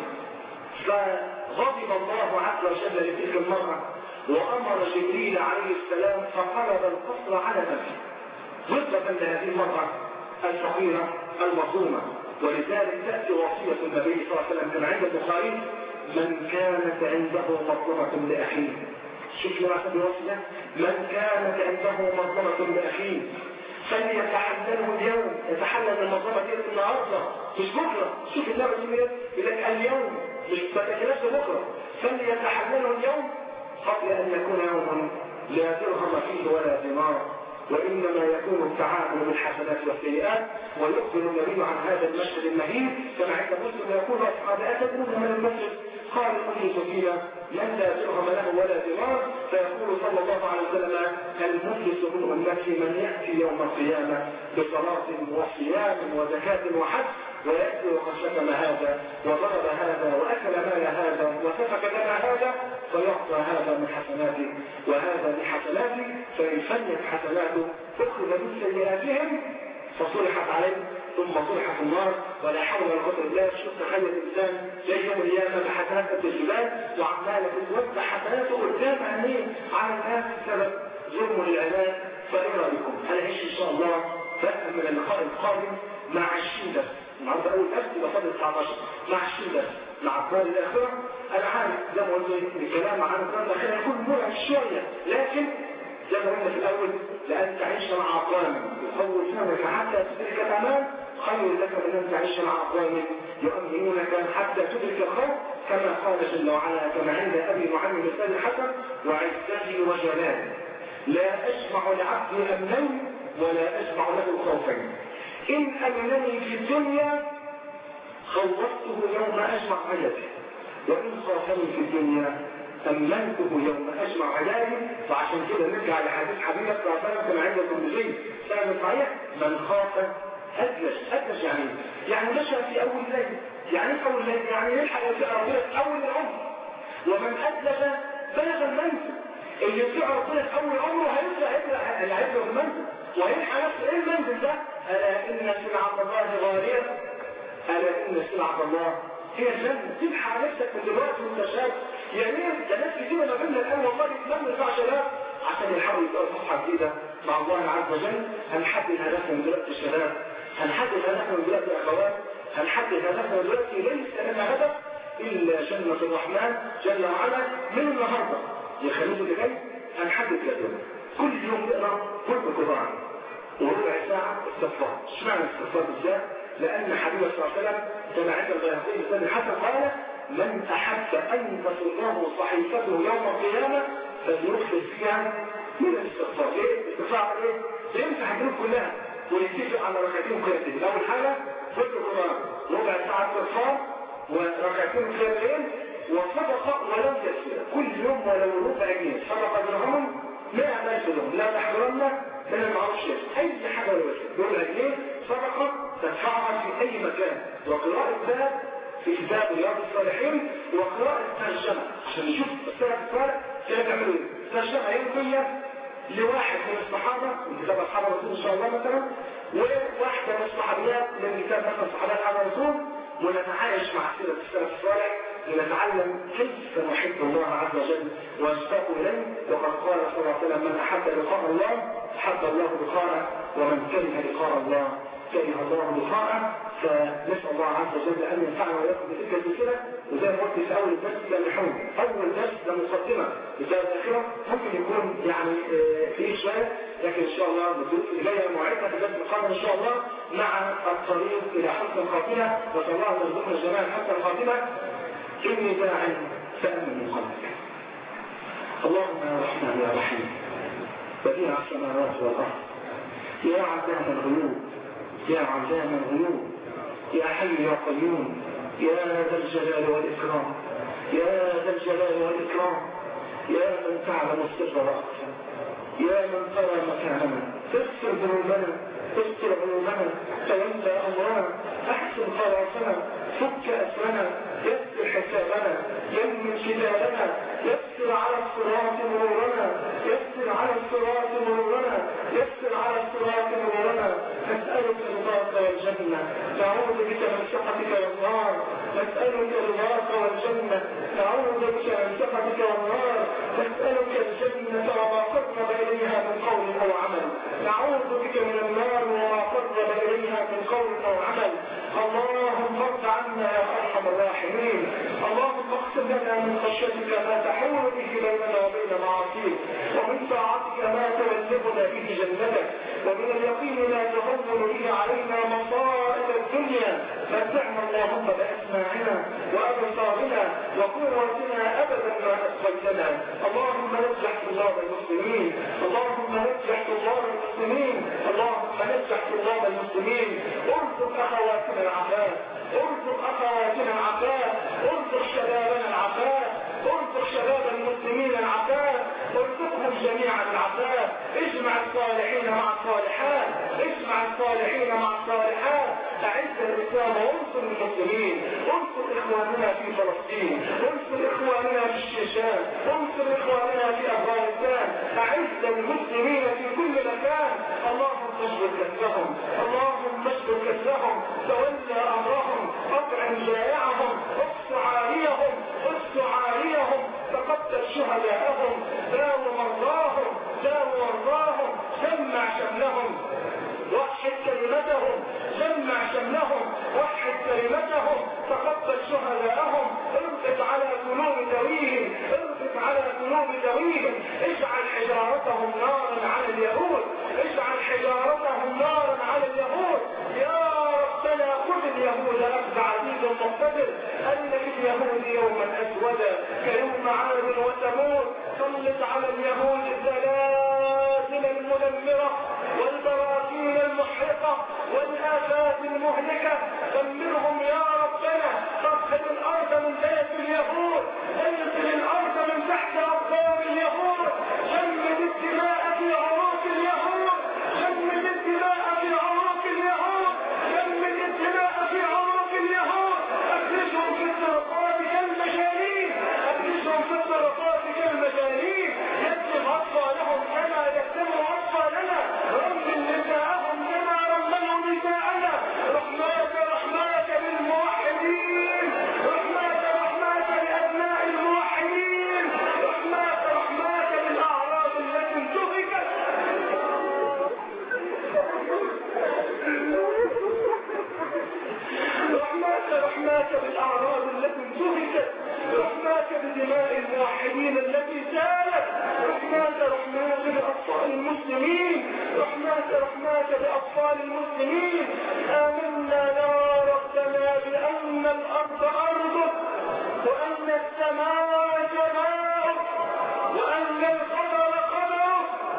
فغضب الله عز وجل لتلك المرأة وأمر جبريل عليه السلام فقلب القصر على نفسه ضد لهذه المرأة الفقيرة المظلومة ولذلك تأتي وصية النبي صلى الله عليه وسلم كما عند البخاري من كانت عنده مظلمة لأخيه شوف لما عشان الوصية من كانت عنده مظلمة لأخيه فليتحلله اليوم يتحلل المظلمة دي النهارده مش بكرة شوف النبي يقول ايه يقول لك اليوم مش تتكلمش بكرة فليتحلله اليوم قبل أن يكون يوما لا درهم فيه ولا دينار وإنما يكون التعامل بالحسنات والسيئات ويخبر النبي عن هذا المشهد المهين كما عند مسلم يقول أصحاب أتدرون من المسجد قال أم سفينة من لا درهم له ولا دينار فيقول صلى الله عليه وسلم المفلس من أمتي من يأتي يوم القيامة بصلاة وصيام وزكاة وحج ويأتي وقد شتم هذا وضرب هذا وأكل مال هذا وسفك دم هذا فيعطى هذا من حسناته وهذا من حسناته فإن فنت حسناته أخذ من سيئاتهم فصلحت عليه ثم صلحت النار ولا حول ولا قوة إلا بالله شوف تخيل الإنسان جاي يوم القيامة بحسنات قد الجبال وعمالة بتوزع حسناته قدام عينيه على الناس بسبب ظلم للعباد فإيه رأيكم؟ هنعيش إن شاء الله بقى من اللقاء القادم مع الشدة النهارده اول درس يبقى فاضل 19 مع الشدة مع الدار الاخره انا عارف زي ما قلت الكلام عن الدار الاخره يكون مرعب شويه لكن زي ما قلنا في الاول لان تعيش مع اقوام يخوفونك حتى تدرك الامان خير لك من ان تعيش مع اقوام يؤمنونك حتى تدرك الخوف كما قال جل وعلا كما عند ابي نعيم مثال الحسن وعزتي وجلالي لا اجمع لعبدي امنين ولا اجمع له خوفين إن أمنني في الدنيا خوفته يوم أجمع عجبي وإن خافني في الدنيا أمنته يوم أجمع عجبي وعشان كده نرجع لحديث حبيبك صلى الله عليه وسلم كما عند الترمذي سنة صحيح من خاف أدلج أدلج يعني يعني مشى في أول ليل يعني ايه أول ليل يعني يلحق يطيع ربنا في أول العمر ومن أدلج بلغ المنزل اللي يطيع ربنا في أول عمره هيطلع هيطلع اللي هيطلع في المنزل ويلحق نفسه ايه المنزل ده ألا إن سلعة الله غالية ألا إن سلعة الله هي الجنة تلحق نفسك من دلوقتي وانت شاب يعني ده ناس كتير ما بيننا الآن والله يتمنى ساعة شباب عشان يحاولوا يبقوا صفحة جديدة مع الله عز وجل هنحدد هدفنا من دلوقتي الشباب هنحدد هدفنا من دلوقتي الأخوات هنحدد هدفنا من دلوقتي ليس لنا هدف إلا جنة الرحمن جل وعلا من النهاردة يا خميس اللي جاي هنحدد جدول كل يوم نقرا كل قرآن وربع ساعة استغفار اشمعنى الاستغفار بالذات لأن حبيبه صلى الله عليه وسلم كما عند البيهقي مثال الحسن قال من أحب أن تسره صحيفته يوم القيامة فليكثر فيها من الاستغفار ليه؟ الاستغفار ايه؟ يمسح الذنوب كلها ونتفق على ركعتين قيادتين اول حاجه ذكر القران ربع ساعه استغفار وركعتين قيادتين وصدقه ولو يسير كل يوم ولو ربع جنيه صدقه درهم 100000 درهم لا تحضرن من المعروف شيء اي حاجه ولو يسير ربع جنيه صدقه تدفعها في اي مكان وقراءه باب في كتاب رياض الصالحين وقراءة ترجمة عشان نشوف السلف الصالح كانوا بيعملوا ايه ترجمة يومية لواحد من الصحابة من كتاب أصحاب الرسول إن شاء الله مثلا وواحدة من الصحابيات من كتاب مثلا صحابات أصحاب الرسول ونتعايش مع سيرة السلف الصالح لنتعلم كيف نحب الله عز وجل ونشتاق إليه وقد قال صلى الله عليه وسلم من أحب لقاء الله أحب الله لقاءه ومن كره لقاء الله كره الله لقاءه فنسأل الله عز وجل أن ينفعنا ويأخذ بتلك السلسلة وزي ما قلت في أول الدرس ده لحوم أول درس ده مقدمة بتاع الآخرة ممكن يكون يعني فيه شوية لكن إن شاء الله الدروس اللي جاية موعدنا في الدرس القادم إن شاء الله مع الطريق إلى حسن الخاتمة وصلى الله يرزقنا جميعا حسن الخاتمة إني داع فأمن من قلبك اللهم يا رحمن يا رحيم بديع السماوات والأرض يا علام الغيوب يا علام الغيوب يا حي يا قيوم يا ذا الجلال والإكرام يا ذا الجلال والإكرام يا من تعلم السر وأخفى يا من ترى مكاننا اغفر ذنوبنا استر عيوبنا تولى أمرنا أحسن خلاصنا فك أسرنا يسر حسابنا يمن كتابنا يسر على الصراط مرورنا يسر على الصراط مرورنا يسر على الصراط مرورنا نسألك رضاك والجنة نعوذ بك من سخطك والنار نسألك رضاك والجنة نعوذ بك من سخطك والنار نسألك الجنة وما قرب إليها من قول أو عمل نعوذ بك من النار وما قرب إليها من قول أو عمل اللهم ارض عنا يا أرحم الراحمين اللهم اقسم لنا من خشيتك ما تحول به بيننا وبين معاصيك ومن طاعتك ما تبلغنا به جنتك ومن اليقين ما تهون به علينا مصائب الدنيا متعنا اللهم بأسماعنا وأبصارنا وقوتنا أبدا ما أبقيتنا اللهم نجح طلاب المسلمين اللهم نجح طلاب المسلمين اللهم نجح طلاب المسلمين ارزق أخواتنا العفاف ارزق أخواتنا العفاف ارزق شبابنا العفاف ارزق شباب المسلمين العفاف ارزقهم جميعا العفاف اجمع الصالحين مع الصالحات اجمع الصالحين مع الصالحات اعز الاسلام وانصر المسلمين انصر اخواننا في فلسطين انصر اخواننا في الشيشان انصر اخواننا في افغانستان اعز المسلمين في كل مكان اللهم اشغل كسرهم اللهم اشغل كسرهم تولى امرهم اطعم جائعهم اقص عاريهم اقص عاريهم تقبل شهداءهم داو مرضاهم داو مرضاهم جمع شملهم وحد كلمتهم جمع شملهم وحد كلمتهم تقبل شهداءهم اربط على قلوب ذويهم اربط على قلوب ذويهم اجعل حجارتهم نارا على اليهود اجعل حجارتهم نارا على اليهود يا ربنا خذ اليهود اخذ عزيز مقتدر ان لليهود يوما اسودا كيوم عاد وثمود سلط على اليهود الزلازل المدمره والبراكين المحرقه والافات المهلكه دمرهم يا ربنا فاسخط الارض من بيت اليهود انزل الارض من تحت اقدام اليهود جمد الدماء في عروق اليهود جمد الدماء في عروق اليهود جمد الدماء في عروق اليهود اخرجهم في الطرقات كالمجانين اخرجهم في الطرقات كالمجانين يتم اطفالهم كما يتم اطفالنا رمل نساءهم كما رملوا نساءنا رحماك رحماك بالموحدين رحماك رحماك لابناء الموحدين رحماك رحماك بالاعراض التي انتهكت رحماك رحماك بالاعراض التي انتهكت رحماك بدماء الموحدين التي سالت رحماك رحماك باطفال المسلمين رحماك رحماك باطفال المسلمين امنا يا ربنا بان الارض ارضك وان السماء سماؤك وان القمر قمرك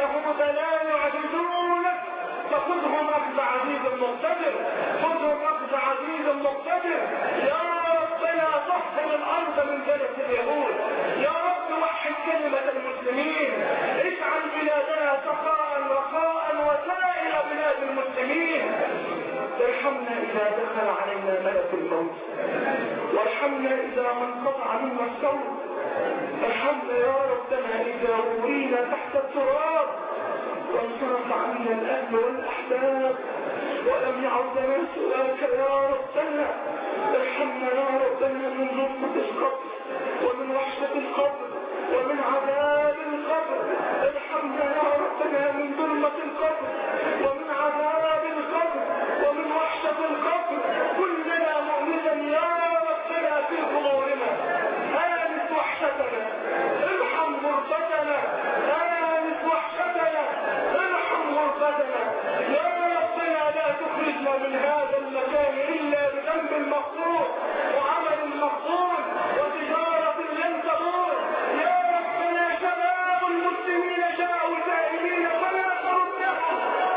هم لا يعجزون فخذهم أخذ عزيز مقتدر خذهم أخذ عزيز مقتدر يا ربنا طهر الأرض من جلس اليهود يا رب وحد كلمة المسلمين اجعل بلادنا سخاء رخاء وسائر بلاد المسلمين ارحمنا إذا دخل علينا ملك الموت وارحمنا إذا ما انقطع منا الصوت ارحمنا يا ربنا إذا أورينا تحت التراب وانصرف عنا الأهل والأحباب ولم يعد لنا سواك يا ربنا ارحمنا يا ربنا من ظلمة القبر ومن وحشة القبر ومن عذاب القبر ارحمنا يا ربنا من ظلمة القبر ومن عذاب القبر ومن وحشة القبر كلنا مؤمنا يا ربنا في قبورنا آنس وحشتنا ارحم غرفتنا آنس وحشتنا ارحم غرفتنا يا ربنا لا تخرجنا من هذا المكان إلا بذنب مغفور وعمل مغفور وتجارة لن تبور يا ربنا شباب المسلمين جاءوا تائبين فلا تردهم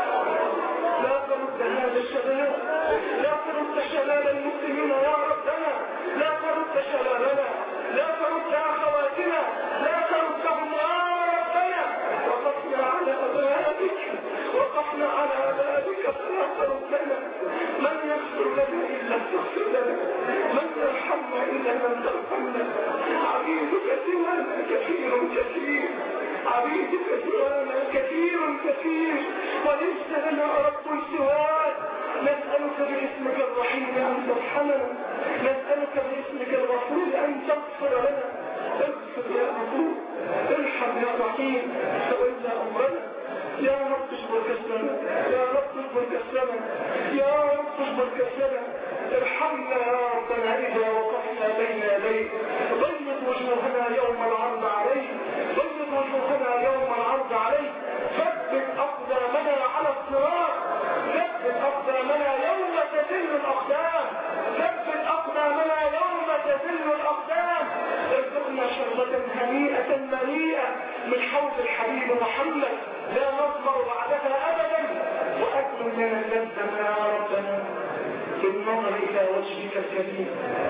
لا ترد هذا الشباب لا ترد شباب المسلمين يا ربنا لا ترد شبابنا لا ترد اخواتنا لا تردهم يا ربنا وقفنا على بابك وقفنا على بابك فلا تردنا من يغفر لنا الا تغفر لنا من يرحمنا الا من ترحمنا عبيدك سوانا كثير كثير عبيدك سوانا كثير كثير وليس لنا رب سواك نسألك باسمك الرحيم أن ترحمنا نسألك باسمك الغفور أن تغفر لنا اغفر يا غفور ارحم يا رحيم تولى أمرنا يا رب اجبر كسلنا يا رب اجبر كسلنا يا رب اجبر كسلنا ارحمنا يا ربنا إذا وقفنا بين يديك بيض وجوهنا يوم العرض عليك بيض وجوهنا يوم العرض عليك ثبت أقدامنا على الصراط ثبت أقدامنا يوم تزل الأقدام ثبت أقدامنا يوم تزل الأقدام ارزقنا شربة هنيئة مليئة من حوض الحبيب محمد لا نظمأ بعدها أبدا وأكمل لنا اللذة يا ربنا بالنظر إلى وجهك الكريم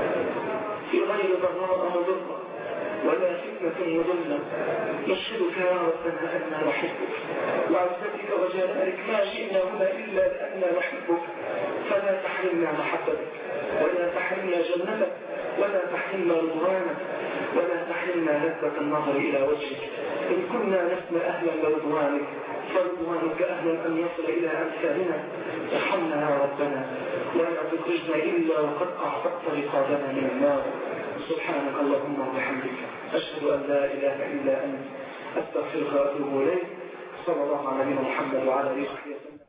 في غير ضراء مضرة ولا فتنة مضلة نشهدك يا ربنا أننا نحبك وعزتك وجلالك ما جئنا هنا إلا لأننا نحبك فلا تحرمنا محبتك ولا تحرمنا جنتك ولا تحرمنا رضوانك ولا تحرمنا لذة النظر إلى وجهك إن كنا لسنا أهلا لرضوانك فرضوانك أهلا أن يصل إلى أمثالنا ارحمنا يا ربنا ولا تخرجنا إلا وقد أعتقت رقابنا من النار سبحانك اللهم وبحمدك أشهد أن لا إله إلا أنت أستغفرك وأتوب إليك صلى الله على نبينا محمد وعلى آله وصحبه وسلم